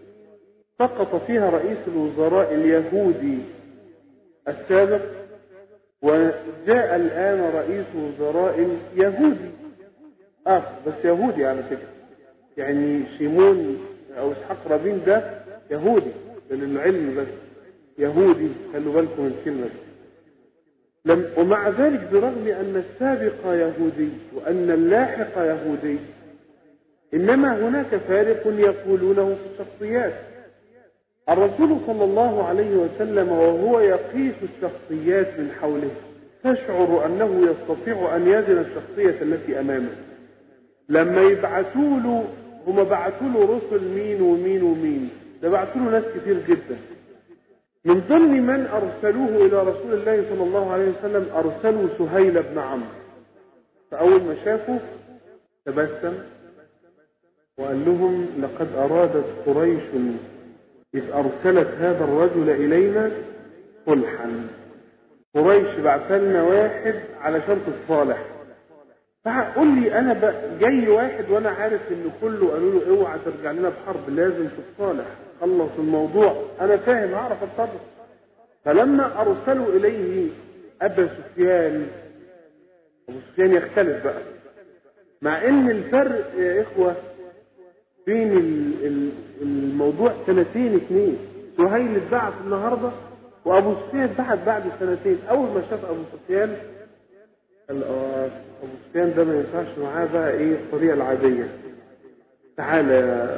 سقط فيها رئيس الوزراء اليهودي السابق وجاء الآن رئيس وزراء يهودي آخر بس يهودي على فكرة يعني شيمون أو إسحاق رابين ده يهودي للعلم بس يهودي خلوا بالكم من الكلمة دي لم ومع ذلك برغم أن السابق يهودي وأن اللاحق يهودي إنما هناك فارق يقولونه في الشخصيات الرسول صلى الله عليه وسلم وهو يقيس الشخصيات من حوله تشعر أنه يستطيع أن يزن الشخصية التي أمامه لما يبعثوا له هم بعثوا له رسل مين ومين ومين ده بعثوا له ناس كتير جدا من ضمن من أرسلوه إلى رسول الله صلى الله عليه وسلم أرسلوا سهيل بن عمرو فأول ما شافه تبسم وقال لهم لقد أرادت قريش إذ أرسلت هذا الرجل إلينا صلحا قريش بعث لنا واحد علشان تتصالح فقول لي أنا بقى جاي واحد وأنا عارف إن كله قالوا له اوعى ترجع لنا بحرب لازم تتصالح خلص الموضوع أنا فاهم هعرف أتصرف فلما أرسلوا إليه أبا سفيان أبو سفيان يختلف بقى مع إن الفرق يا إخوة بين الموضوع سنتين اثنين سهيل اتبعت النهارده وابو سفيان اتبعت بعد سنتين اول ما شاف ابو سفيان قال اه ابو سفيان ده ما ينفعش معاه بقى ايه الطريقه العاديه تعالى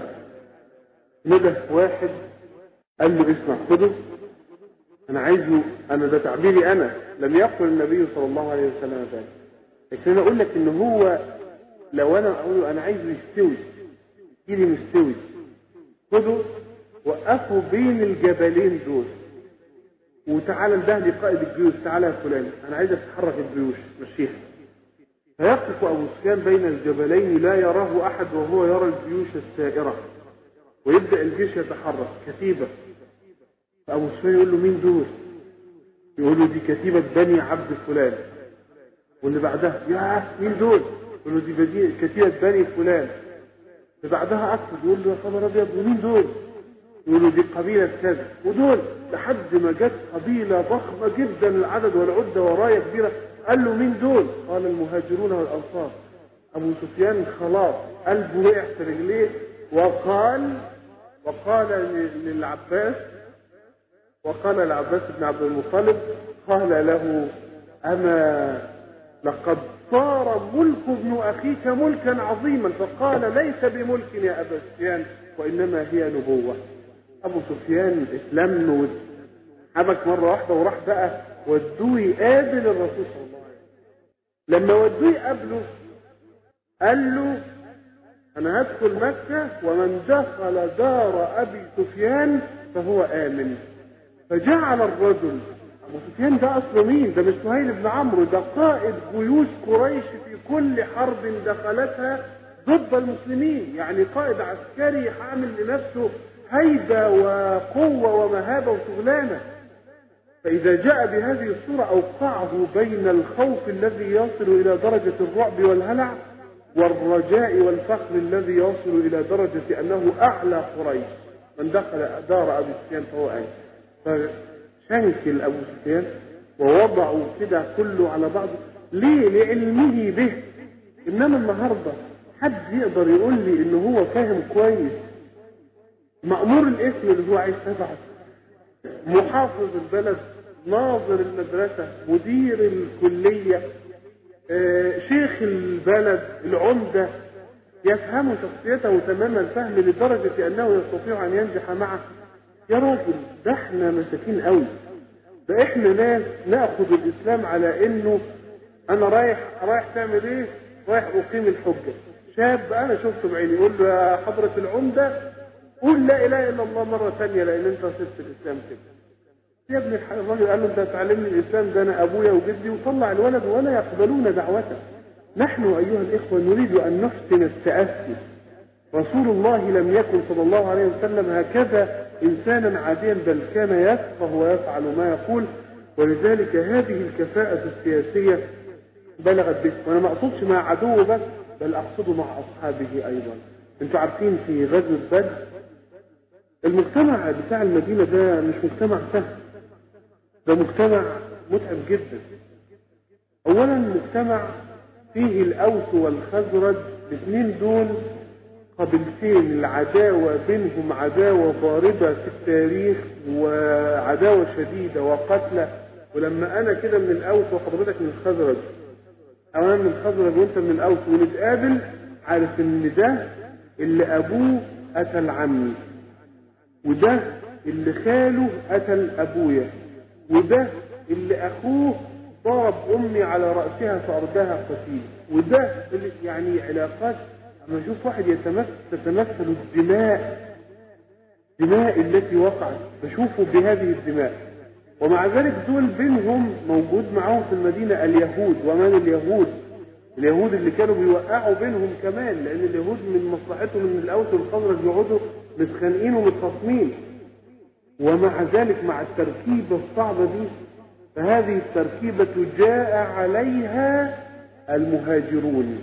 نده واحد قال له اسمع خده انا عايزه انا ده تعبيري انا لم يقل النبي صلى الله عليه وسلم ذلك لكن انا اقول لك ان هو لو انا اقول له انا عايزه يستوي يجي مستوي خده وقفوا بين الجبلين دول وتعالى اندهلي قائد الجيوش تعالى يا فلان انا عايزك تحرك الجيوش مشيها فيقف ابو سفيان بين الجبلين لا يراه احد وهو يرى الجيوش السائره ويبدا الجيش يتحرك كتيبه فابو سفيان يقول له مين دول؟ يقول له دي كتيبه بني عبد فلان واللي بعدها يا مين دول؟ يقول له دي كتيبه بني فلان بعدها أكتب يقول له يا خبر أبيض ومين دول؟ يقول له دي قبيلة كذا ودول لحد ما جت قبيلة ضخمة جدا العدد والعدة وراية كبيرة قال له مين دول؟ قال المهاجرون والأنصار أبو سفيان خلاص قلبه وقع في رجليه وقال وقال للعباس وقال العباس بن عبد المطلب قال له أما لقد صار ملك ابن أخيك ملكا عظيما فقال ليس بملك يا أبا سفيان وإنما هي نبوة أبو سفيان اسلم حبك مرة واحدة وراح بقى ودوه يقابل الرسول صلى الله عليه وسلم لما ودوه يقابله قال له أنا هدخل مكة ومن دخل دار أبي سفيان فهو آمن فجعل الرجل أبو سفيان ده أصله مين؟ ده مش سهيل بن عمرو ده قائد جيوش قريش في كل حرب دخلتها ضد المسلمين يعني قائد عسكري حامل لنفسه هيبة وقوة ومهابة وشغلانة فإذا جاء بهذه الصورة أوقعه بين الخوف الذي يصل إلى درجة الرعب والهلع والرجاء والفخر الذي يصل إلى درجة أنه أعلى قريش من دخل دار أبي سفيان فهو أين شنكل أبو سفيان ووضعوا كده كله على بعضه ليه لعلمه به إنما النهاردة حد يقدر يقول لي إن هو فاهم كويس مأمور الاسم اللي هو عايز تبعه محافظ البلد ناظر المدرسة مدير الكلية آه، شيخ البلد العمدة يفهم شخصيته تمام الفهم لدرجة أنه يستطيع أن ينجح معه يا راجل ده احنا مساكين قوي ده احنا ناس ناخذ الاسلام على انه انا رايح رايح تعمل ايه؟ رايح اقيم الحجه شاب انا شفته بعيني يقول له يا حضره العمده قول لا اله الا الله مره ثانيه لان انت سبت الاسلام كده يا ابن الح- الراجل قال له انت هتعلمني الاسلام ده انا ابويا وجدي وطلع الولد ولا يقبلون دعوته نحن ايها الاخوه نريد ان نحسن التاسي رسول الله لم يكن صلى الله عليه وسلم هكذا انسانا عاديا بل كان يفقه ويفعل ما يقول ولذلك هذه الكفاءة السياسية بلغت به وانا ما اقصدش مع عدوه بس بل اقصده مع اصحابه ايضا انتوا عارفين في غزوة بدر المجتمع بتاع المدينة ده مش مجتمع سهل ده مجتمع متعب جدا اولا مجتمع فيه الاوس والخزرج الاثنين دول قبيلتين العداوة بينهم عداوة ضاربة في التاريخ وعداوة شديدة وقتلى ولما أنا كده من الأوس وحضرتك من الخزرج أو أنا من الخزرج وأنت من الأوس ونتقابل عارف إن ده اللي أبوه قتل عمي وده اللي خاله قتل أبويا وده اللي أخوه ضرب أمي على رأسها فأردها قتيل وده اللي يعني علاقات أما أشوف واحد يتمثل تتمثل الدماء الدماء التي وقعت بشوفه بهذه الدماء ومع ذلك دول بينهم موجود معاهم في المدينة اليهود ومن اليهود اليهود اللي كانوا بيوقعوا بينهم كمان لأن اليهود من مصلحتهم إن الأوس والخزرج يقعدوا متخانقين ومتخاصمين ومع ذلك مع التركيبة الصعبة دي فهذه التركيبة جاء عليها المهاجرون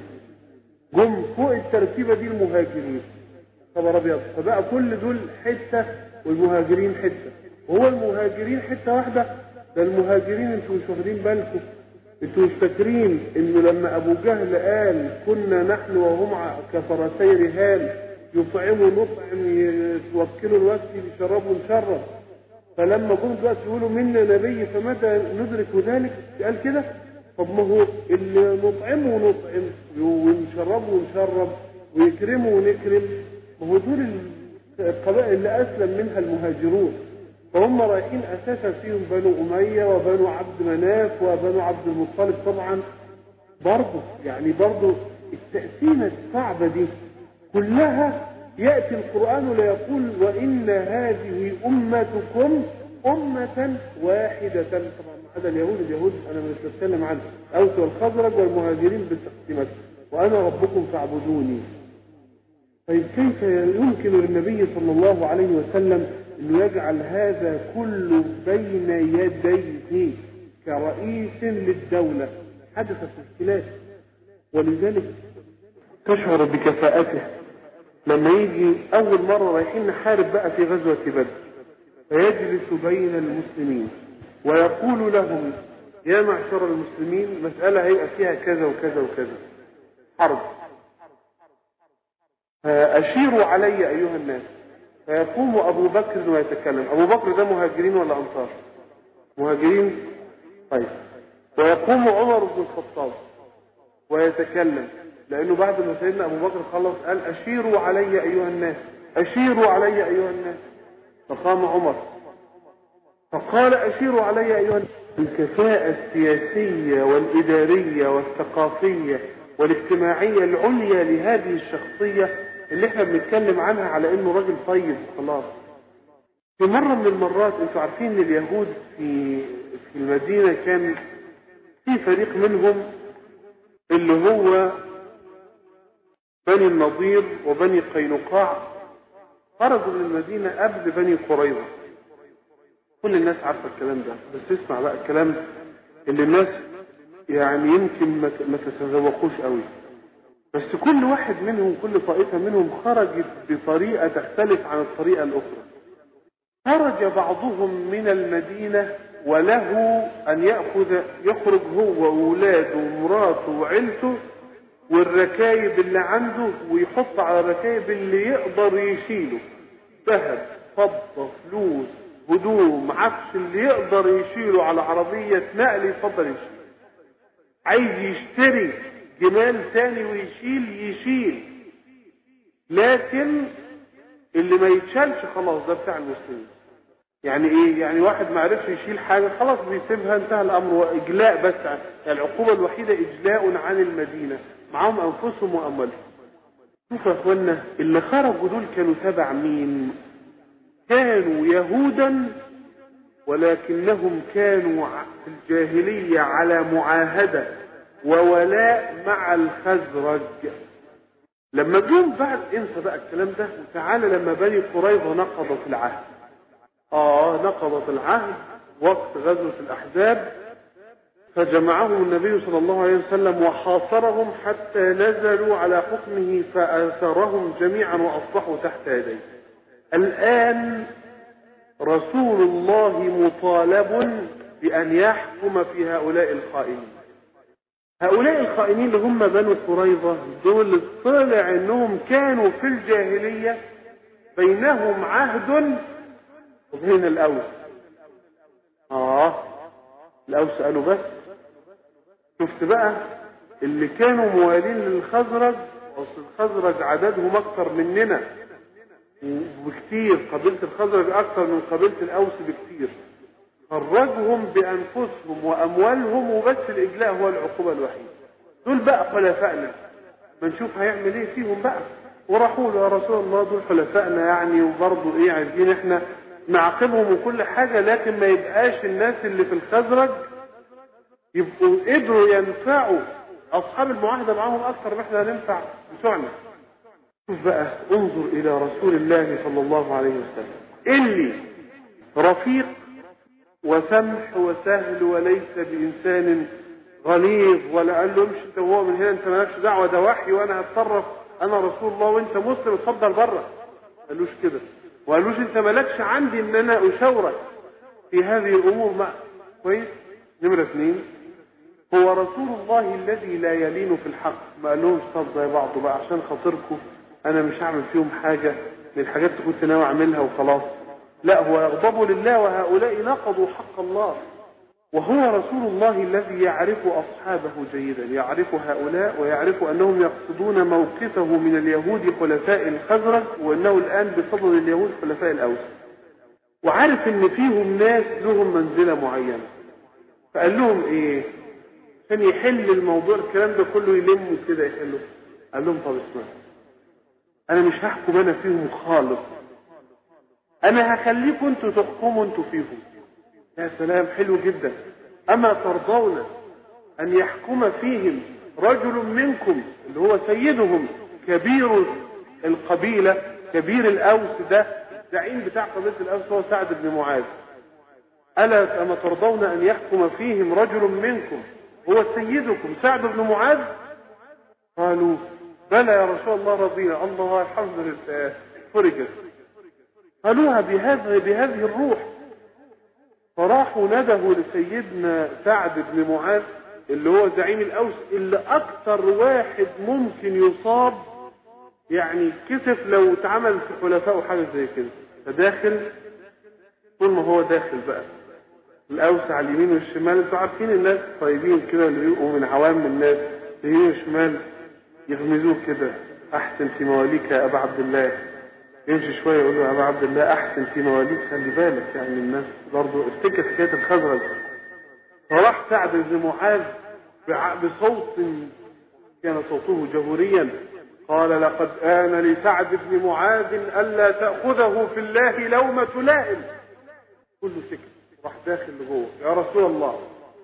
جم فوق التركيبة دي المهاجرين خبر أبيض فبقى كل دول حتة والمهاجرين حتة وهو المهاجرين حتة واحدة ده المهاجرين انتوا مش واخدين بالكم انتوا مش فاكرين انه لما ابو جهل قال كنا نحن وهم ع- كفرسي رهان يطعموا نطعم يوكلوا الوقت يشربوا نشرب فلما جم دلوقتي يقولوا منا نبي فمتى ندرك ذلك قال كده طب ما هو اللي نطعمه ونطعم ونشربه ونشرب ويكرمه ونكرم ما هو دول القبائل اللي اسلم منها المهاجرون فهم رايحين اساسا فيهم بنو اميه وبنو عبد مناف وبنو عبد المطلب طبعا برضه يعني برضه التقسيمه الصعبه دي كلها ياتي القران ليقول وان هذه امتكم امه واحده طبعا ما عدا اليهود اليهود انا مش بتكلم عن اوس والخزرج والمهاجرين بالتقسيمات وانا ربكم فاعبدوني طيب كيف يمكن للنبي صلى الله عليه وسلم انه يجعل هذا كله بين يديه كرئيس للدولة حدثت مشكلات ولذلك تشعر بكفاءته لما يجي اول مرة رايحين نحارب بقى في غزوة بدر فيجلس بين المسلمين ويقول لهم يا معشر المسلمين مسألة هيبقى فيها كذا وكذا وكذا حرب أشيروا علي أيها الناس فيقوم أبو بكر ويتكلم أبو بكر ده مهاجرين ولا أنصار مهاجرين طيب ويقوم عمر بن الخطاب ويتكلم لأنه بعد ما سيدنا أبو بكر خلص قال أشيروا علي أيها الناس أشيروا علي أيها الناس فقام عمر فقال أشيروا علي أيها الناس الكفاءة السياسية والإدارية والثقافية والاجتماعية العليا لهذه الشخصية اللي احنا بنتكلم عنها على انه راجل طيب خلاص في مرة من المرات انتوا عارفين ان اليهود في في المدينة كان في فريق منهم اللي هو بني النضير وبني قينقاع خرجوا من المدينة قبل بني قريظة كل الناس عارفة الكلام ده بس اسمع بقى الكلام اللي الناس يعني يمكن ما ما تتذوقوش قوي بس كل واحد منهم كل طائفة منهم خرجت بطريقة تختلف عن الطريقة الأخرى خرج بعضهم من المدينة وله أن يأخذ يخرج هو وأولاده ومراته وعيلته والركايب اللي عنده ويحط على الركايب اللي يقدر يشيله ذهب فضة فلوس هدوم عفش اللي يقدر يشيله على عربية نقل يفضل يشيل عايز يشتري جمال تاني ويشيل يشيل لكن اللي ما يتشالش خلاص ده بتاع المسلمين يعني ايه يعني واحد ما عرفش يشيل حاجه خلاص بيسيبها انتهى الامر واجلاء بس يعني العقوبه الوحيده اجلاء عن المدينه معاهم انفسهم واموالهم شوفوا يا اخوانا اللي خرجوا دول كانوا تبع مين كانوا يهودا ولكنهم كانوا في الجاهليه على معاهده وولاء مع الخزرج لما جم بعد انسى بقى الكلام ده وتعالى لما بني قريظه نقضت العهد اه نقضت العهد وقت غزوه الاحزاب فجمعهم النبي صلى الله عليه وسلم وحاصرهم حتى نزلوا على حكمه فاثرهم جميعا واصبحوا تحت يديه الان رسول الله مطالب بان يحكم في هؤلاء الخائنين هؤلاء الخائنين اللي هم بنو قريظة دول طلع انهم كانوا في الجاهلية بينهم عهد وبين الاوس اه الاوس قالوا بس شفت بقى اللي كانوا موالين للخزرج اصل الخزرج عددهم اكتر مننا وبكتير قبيلة الخزرج اكتر من قبيلة الاوس بكتير خرجهم بانفسهم واموالهم وبس الاجلاء هو العقوبه الوحيده دول بقى خلفائنا ما نشوف هيعمل ايه فيهم بقى وراحوا له يا رسول الله دول خلفائنا يعني وبرضه ايه عايزين احنا نعاقبهم وكل حاجه لكن ما يبقاش الناس اللي في الخزرج يبقوا قدروا ينفعوا اصحاب المعاهده معاهم اكثر ما احنا هننفع بتوعنا شوف بقى انظر الى رسول الله صلى الله عليه وسلم اللي رفيق وسمح وسهل وليس بإنسان غليظ ولا قال له امشي انت وهو من هنا انت مالكش دعوه ده وحي وانا هتصرف انا رسول الله وانت مسلم اتفضل بره قالوش كده وقالوش انت مالكش عندي ان انا اشاورك في هذه الامور ما كويس نمره اثنين هو رسول الله الذي لا يلين في الحق ما قالوش طب زي بعضه بقى عشان خاطركم انا مش هعمل فيهم حاجه من الحاجات اللي كنت ناوي اعملها وخلاص لا هو يغضب لله وهؤلاء نقضوا حق الله وهو رسول الله الذي يعرف أصحابه جيدا يعرف هؤلاء ويعرف أنهم يقصدون موقفه من اليهود خلفاء الخزرج وأنه الآن بفضل اليهود خلفاء الأوس وعارف أن فيهم ناس لهم منزلة معينة فقال لهم إيه عشان يحل الموضوع الكلام ده كله يلموا كده يحلوا قال لهم طب اسمع أنا مش هحكم أنا فيهم خالص انا هخليكم انتوا تحكموا انتوا فيهم يا سلام حلو جدا اما ترضون ان يحكم فيهم رجل منكم اللي هو سيدهم كبير القبيلة كبير الاوس ده الزعيم بتاع قبيلة الاوس هو سعد بن معاذ الا اما ترضون ان يحكم فيهم رجل منكم هو سيدكم سعد بن معاذ قالوا بلى يا رسول الله رضينا الله الحمد لله فرجت قالوها بهذا بهذه الروح فراحوا ندهوا لسيدنا سعد بن معاذ اللي هو زعيم الاوس اللي اكثر واحد ممكن يصاب يعني كسف لو اتعمل في حلفائه حاجه زي كده فداخل طول ما هو داخل بقى الاوس على اليمين والشمال انتوا عارفين الناس طيبين كده اللي بيبقوا من عوام الناس اليمين والشمال يغمزوه كده احسن في مواليك يا ابا عبد الله يمشي شويه يقول له يا ابا عبد الله احسن في مواليك خلي بالك يعني الناس برضه افتكر حكايه الخزرج فراح سعد بن معاذ بصوت كان صوته جهوريا قال لقد آن لسعد بن معاذ ألا تأخذه في الله لومة لائم كله سكت راح داخل لجوه يا رسول الله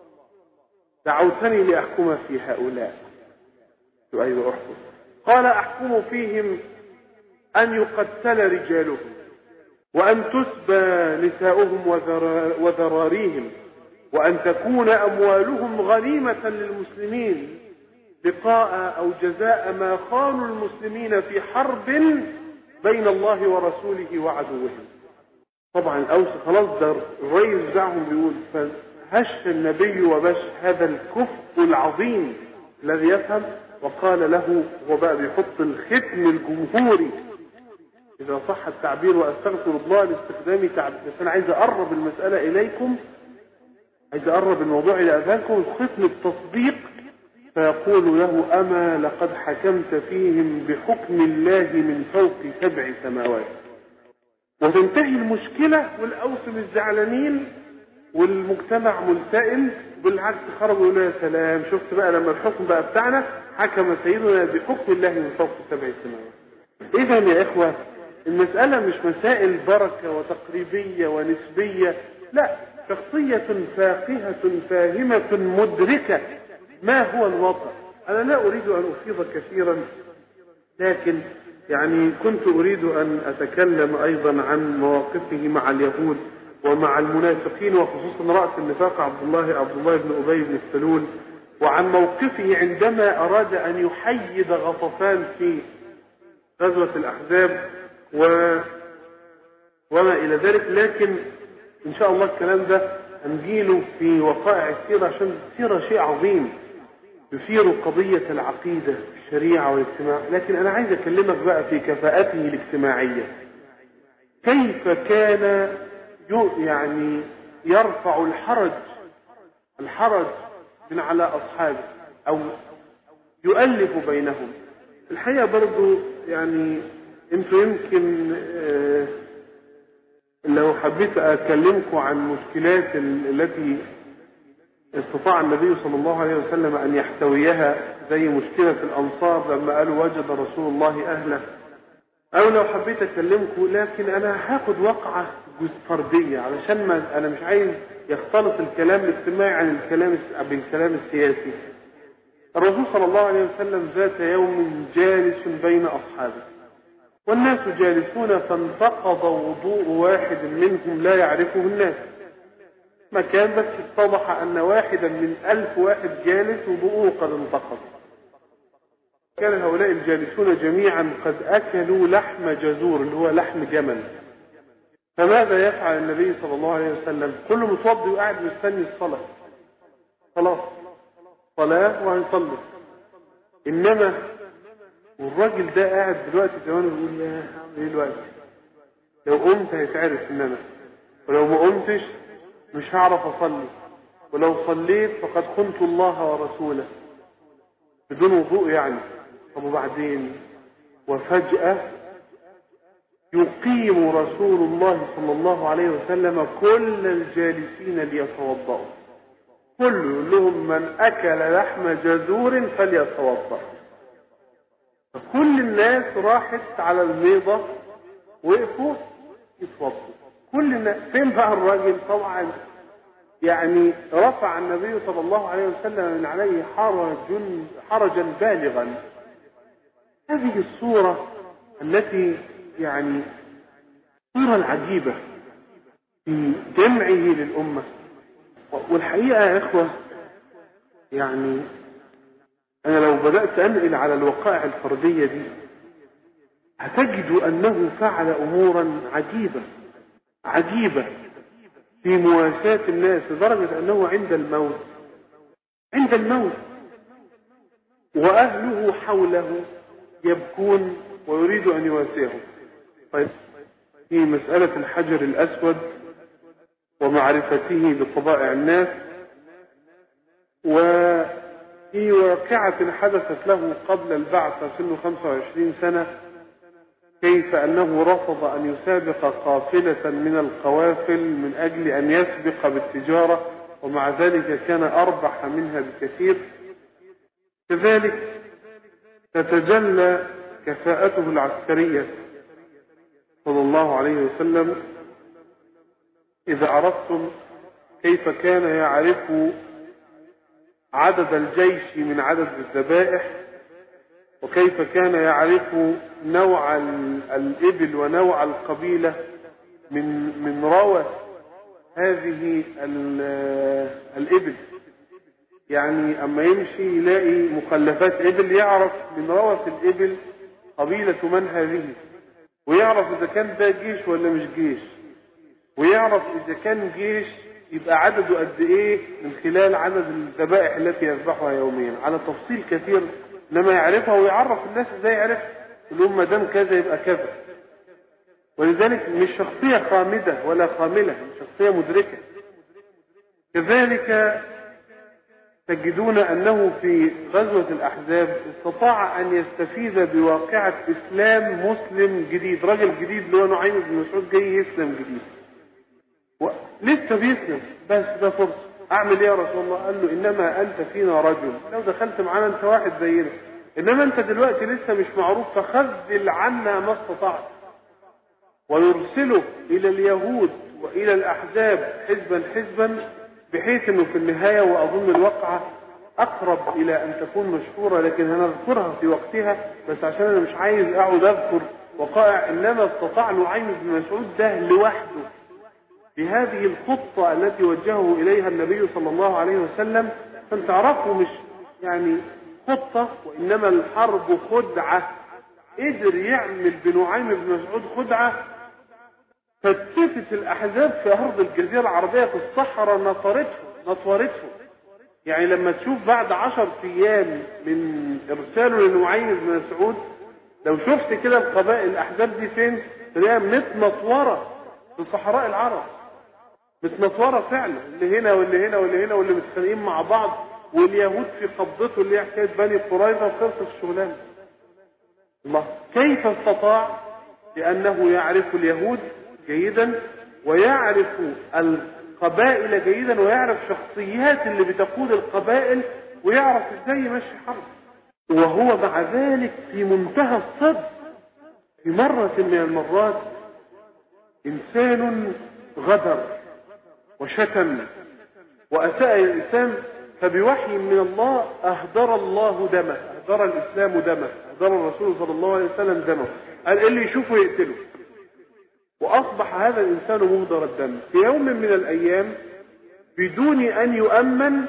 دعوتني لأحكم في هؤلاء أيوة أحكم قال أحكم فيهم أن يقتل رجالهم وأن تسبى نساؤهم وذراريهم وأن تكون أموالهم غنيمة للمسلمين لقاء أو جزاء ما خانوا المسلمين في حرب بين الله ورسوله وعدوهم طبعا الأوس خلاص ده الرئيس بتاعهم بيقول فهش النبي وبش هذا الكفء العظيم الذي يفهم وقال له هو بقى بيحط الختم الجمهوري إذا صح التعبير وأستغفر الله لاستخدام تعبير بس أنا عايز أقرب المسألة إليكم عايز أقرب الموضوع إلى أذهانكم ختم التصديق فيقول له أما لقد حكمت فيهم بحكم الله من فوق سبع سماوات وتنتهي المشكلة والأوس مش زعلانين والمجتمع ملتئم بالعكس خرجوا يقولوا يا سلام شفت بقى لما الحكم بقى بتاعنا حكم سيدنا بحكم الله من فوق سبع سماوات إذا يا إخوة المسألة مش مسائل بركة وتقريبية ونسبية لا شخصية فاقهة فاهمة مدركة ما هو الوضع أنا لا أريد أن أفيض كثيرا لكن يعني كنت أريد أن أتكلم أيضا عن مواقفه مع اليهود ومع المنافقين وخصوصا رأس النفاق عبد الله عبد الله بن أبي بن السلول وعن موقفه عندما أراد أن يحيد غطفان في غزوة الأحزاب و وما إلى ذلك لكن إن شاء الله الكلام ده هنجيله في وقائع السيرة عشان السيرة شيء عظيم يثير قضية العقيدة الشريعة والاجتماع لكن أنا عايز أكلمك بقى في كفاءته الاجتماعية كيف كان يعني يرفع الحرج الحرج من على أصحابه أو يؤلف بينهم الحقيقة برضو يعني انتوا يمكن آه لو حبيت أكلمكم عن مشكلات التي استطاع النبي صلى الله عليه وسلم أن يحتويها زي مشكلة الأنصار لما قالوا وجد رسول الله أهله أو لو حبيت أكلمكم لكن أنا هاخد وقعة فردية علشان ما أنا مش عايز يختلط الكلام الاجتماعي عن الكلام بالكلام السياسي. الرسول صلى الله عليه وسلم ذات يوم جالس بين أصحابه والناس جالسون فانتقض وضوء واحد منهم لا يعرفه الناس مكان بس اتضح أن واحدا من ألف واحد جالس وضوءه قد انتقض كان هؤلاء الجالسون جميعا قد أكلوا لحم جزور اللي هو لحم جمل فماذا يفعل النبي صلى الله عليه وسلم كله متوضي وقاعد مستني الصلاة خلاص صلاة وهنصلي إنما والراجل ده قاعد دلوقتي كمان بيقول يا هعمل ايه دلوقتي؟ لو قمت هيتعرف ان انا ولو ما قمتش مش هعرف اصلي ولو صليت فقد خنت الله ورسوله بدون وضوء يعني طب وبعدين وفجأة يقيم رسول الله صلى الله عليه وسلم كل الجالسين ليتوضأوا كله يقول لهم من أكل لحم جزور فليتوضأ كل الناس راحت على الميضة وقفوا يتوضوا كل الناس فين بقى الراجل طبعا يعني رفع النبي صلى الله عليه وسلم من عليه حرج حرجا بالغا هذه الصورة التي يعني الصورة العجيبة في جمعه للأمة والحقيقة يا إخوة يعني أنا لو بدأت أنقل على الوقائع الفردية دي هتجد أنه فعل أمورا عجيبة عجيبة في مواساة الناس لدرجة أنه عند الموت عند الموت وأهله حوله يبكون ويريد أن يواسيهم طيب في مسألة الحجر الأسود ومعرفته بطبائع الناس وفي واقعة حدثت له قبل البعثة سنه 25 سنة كيف أنه رفض أن يسابق قافلة من القوافل من أجل أن يسبق بالتجارة ومع ذلك كان أربح منها بكثير كذلك تتجلى كفاءته العسكرية صلى الله عليه وسلم إذا عرفتم كيف كان يعرف عدد الجيش من عدد الذبائح وكيف كان يعرف نوع الإبل ونوع القبيلة من من روى هذه الإبل يعني أما يمشي يلاقي مخلفات إبل يعرف من روث الإبل قبيلة من هذه ويعرف إذا كان ده جيش ولا مش جيش ويعرف إذا كان جيش يبقى عدده قد إيه من خلال عدد الذبائح التي يذبحها يوميا على تفصيل كثير انما يعرفها ويعرف الناس ازاي يعرف يقول لهم ما دام كذا يبقى كذا ولذلك مش شخصية خامدة ولا خاملة مش شخصية مدركة كذلك تجدون أنه في غزوة الأحزاب استطاع أن يستفيد بواقعة إسلام مسلم جديد رجل جديد اللي هو نعيم بن مسعود جاي يسلم جديد و... لسه بيسلم بس ده فرصة أعمل إيه يا رسول الله؟ قال له إنما أنت فينا رجل لو دخلت معانا أنت واحد زينا إنما أنت دلوقتي لسه مش معروف فخذل عنا ما استطعت ويرسله إلى اليهود وإلى الأحزاب حزبا حزبا بحيث انه في النهايه واظن الواقعه اقرب الى ان تكون مشهوره لكن هنذكرها في وقتها بس عشان انا مش عايز اقعد اذكر وقائع انما استطاع نعيم بن مسعود ده لوحده بهذه الخطه التي وجهه اليها النبي صلى الله عليه وسلم عشان تعرفوا مش يعني خطه وانما الحرب خدعه قدر يعمل بنعيم بن مسعود خدعه فاتفت الاحزاب في ارض الجزيره العربيه في الصحراء نطرته نطورته يعني لما تشوف بعد عشر ايام من ارساله لنعيم بن مسعود لو شفت كده القبائل الاحزاب دي فين تلاقيها متنطوره في صحراء العرب متنطوره فعلا اللي هنا واللي هنا واللي هنا واللي متخانقين مع بعض واليهود في قبضته اللي هي حكايه بني قريظه وخلصت الشغلانه الله كيف استطاع لانه يعرف اليهود جيدا ويعرف القبائل جيدا ويعرف شخصيات اللي بتقود القبائل ويعرف ازاي يمشي حرب وهو مع ذلك في منتهى الصدق في مرة من المرات إنسان غدر وشتم وأساء الإنسان فبوحي من الله أهدر الله دمه أهدر الإسلام دمه أهدر الرسول صلى الله عليه وسلم دمه قال اللي يشوفه يقتله وأصبح هذا الإنسان مهدر الدم في يوم من الأيام بدون أن يؤمن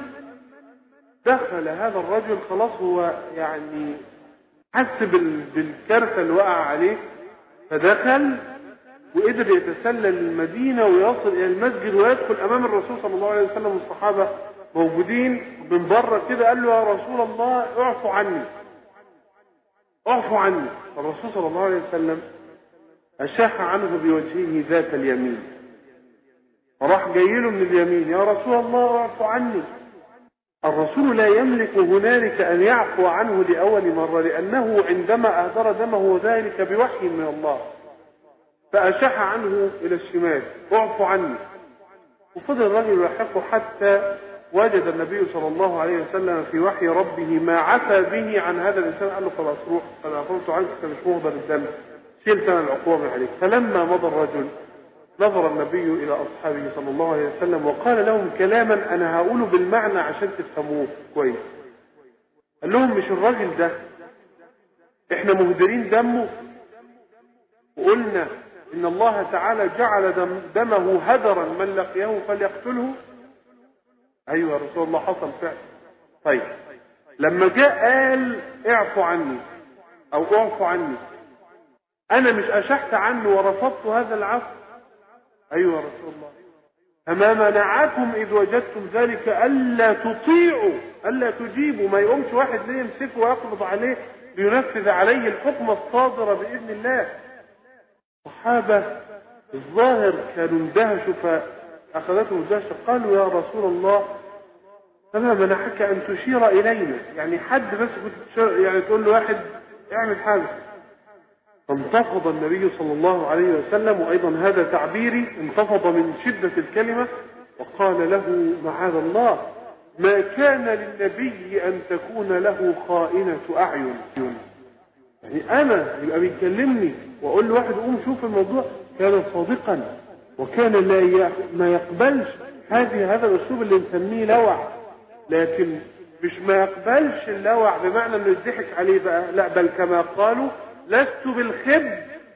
دخل هذا الرجل خلاص هو يعني حس بالكارثة اللي وقع عليه فدخل وقدر يتسلل المدينة ويصل إلى المسجد ويدخل أمام الرسول صلى الله عليه وسلم والصحابة موجودين من بره كده قال له يا رسول الله اعفو عني اعفو عني الرسول صلى الله عليه وسلم أشاح عنه بوجهه ذات اليمين فراح جاي له من اليمين يا رسول الله اعفو عني الرسول لا يملك هنالك أن يعفو عنه لأول مرة لأنه عندما أهدر دمه ذلك بوحي من الله فأشاح عنه إلى الشمال اعفو عني وفضل الرجل يلحقه حتى وجد النبي صلى الله عليه وسلم في وحي ربه ما عفى به عن هذا الإنسان قال له خلاص روح قد عفوت عنك أنت مش مهدر الدم شلت انا العقوبة عليك فلما مضى الرجل نظر النبي الى اصحابه صلى الله عليه وسلم وقال لهم كلاما انا هقوله بالمعنى عشان تفهموه كويس قال لهم مش الراجل ده احنا مهدرين دمه وقلنا ان الله تعالى جعل دم دمه هدرا من لقيه فليقتله ايوه يا رسول الله حصل فعل طيب لما جاء قال اعفو عني او اعفو عني انا مش اشحت عنه ورفضت هذا العفو ايوه يا رسول الله فما منعكم اذ وجدتم ذلك الا تطيعوا الا تجيبوا ما يقومش واحد ليه يمسكه ويقبض عليه لينفذ عليه الحكم الصادر باذن الله الصحابه الظاهر كانوا اندهشوا فاخذتهم الدهشه قالوا يا رسول الله فما منعك ان تشير الينا يعني حد بس كنت يعني تقول له واحد اعمل حاجه فانتفض النبي صلى الله عليه وسلم وايضا هذا تعبيري انتفض من شده الكلمه وقال له معاذ الله ما كان للنبي ان تكون له خائنه اعين يعني انا يبقى بيكلمني واقول له واحد قوم شوف الموضوع كان صادقا وكان لا ما يقبلش هذه هذا الاسلوب اللي نسميه لوع لكن مش ما يقبلش اللوع بمعنى انه يضحك عليه بقى لا بل كما قالوا لست بالخب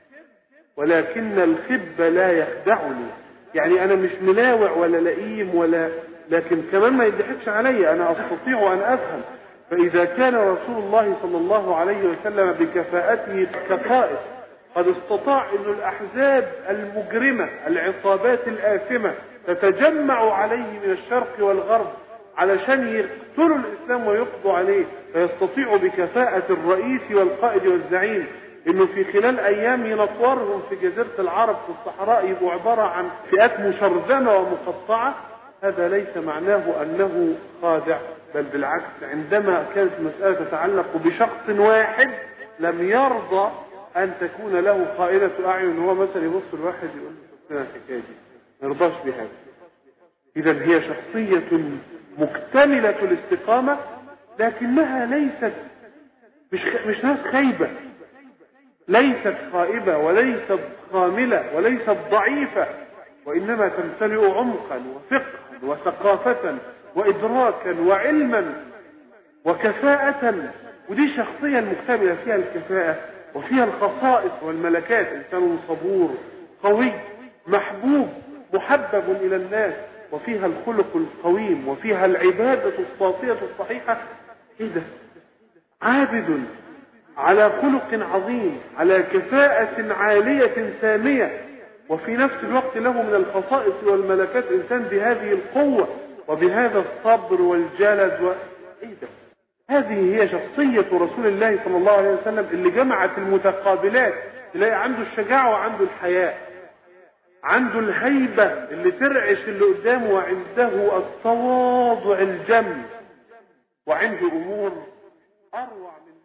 ولكن الخب لا يخدعني يعني انا مش ملاوع ولا لئيم ولا لكن كمان ما يضحكش علي انا استطيع ان افهم فاذا كان رسول الله صلى الله عليه وسلم بكفاءته كقائد قد استطاع ان الاحزاب المجرمه العصابات الاثمه تتجمع عليه من الشرق والغرب علشان يقتلوا الاسلام ويقضوا عليه فيستطيع بكفاءة الرئيس والقائد والزعيم انه في خلال ايام ينطورهم في جزيرة العرب في الصحراء يبقوا عبارة عن فئات مشرذمة ومقطعة هذا ليس معناه انه خادع بل بالعكس عندما كانت المسألة تتعلق بشخص واحد لم يرضى ان تكون له خائنة اعين هو مثلا يبص الواحد يقول له شوف لنا الحكاية دي ما يرضاش بهذا اذا هي شخصية مكتملة الاستقامة لكنها ليست مش مش ناس خايبة ليست خائبة وليست خاملة وليست ضعيفة وإنما تمتلئ عمقا وفقها وثقافة وإدراكا وعلما وكفاءة ودي شخصية المكتملة فيها الكفاءة وفيها الخصائص والملكات إنسان صبور قوي محبوب محبب إلى الناس وفيها الخلق القويم وفيها العبادة الصافية الصحيحة ايه ده عابد على خلق عظيم على كفاءة عالية سامية وفي نفس الوقت له من الخصائص والملكات إنسان بهذه القوة وبهذا الصبر والجلد و... إيه ده؟ هذه هي شخصية رسول الله صلى الله عليه وسلم اللي جمعت المتقابلات تلاقي عنده الشجاعة وعنده الحياء عنده الهيبة اللي ترعش اللي قدامه وعنده التواضع الجم وعنده أمور أروع من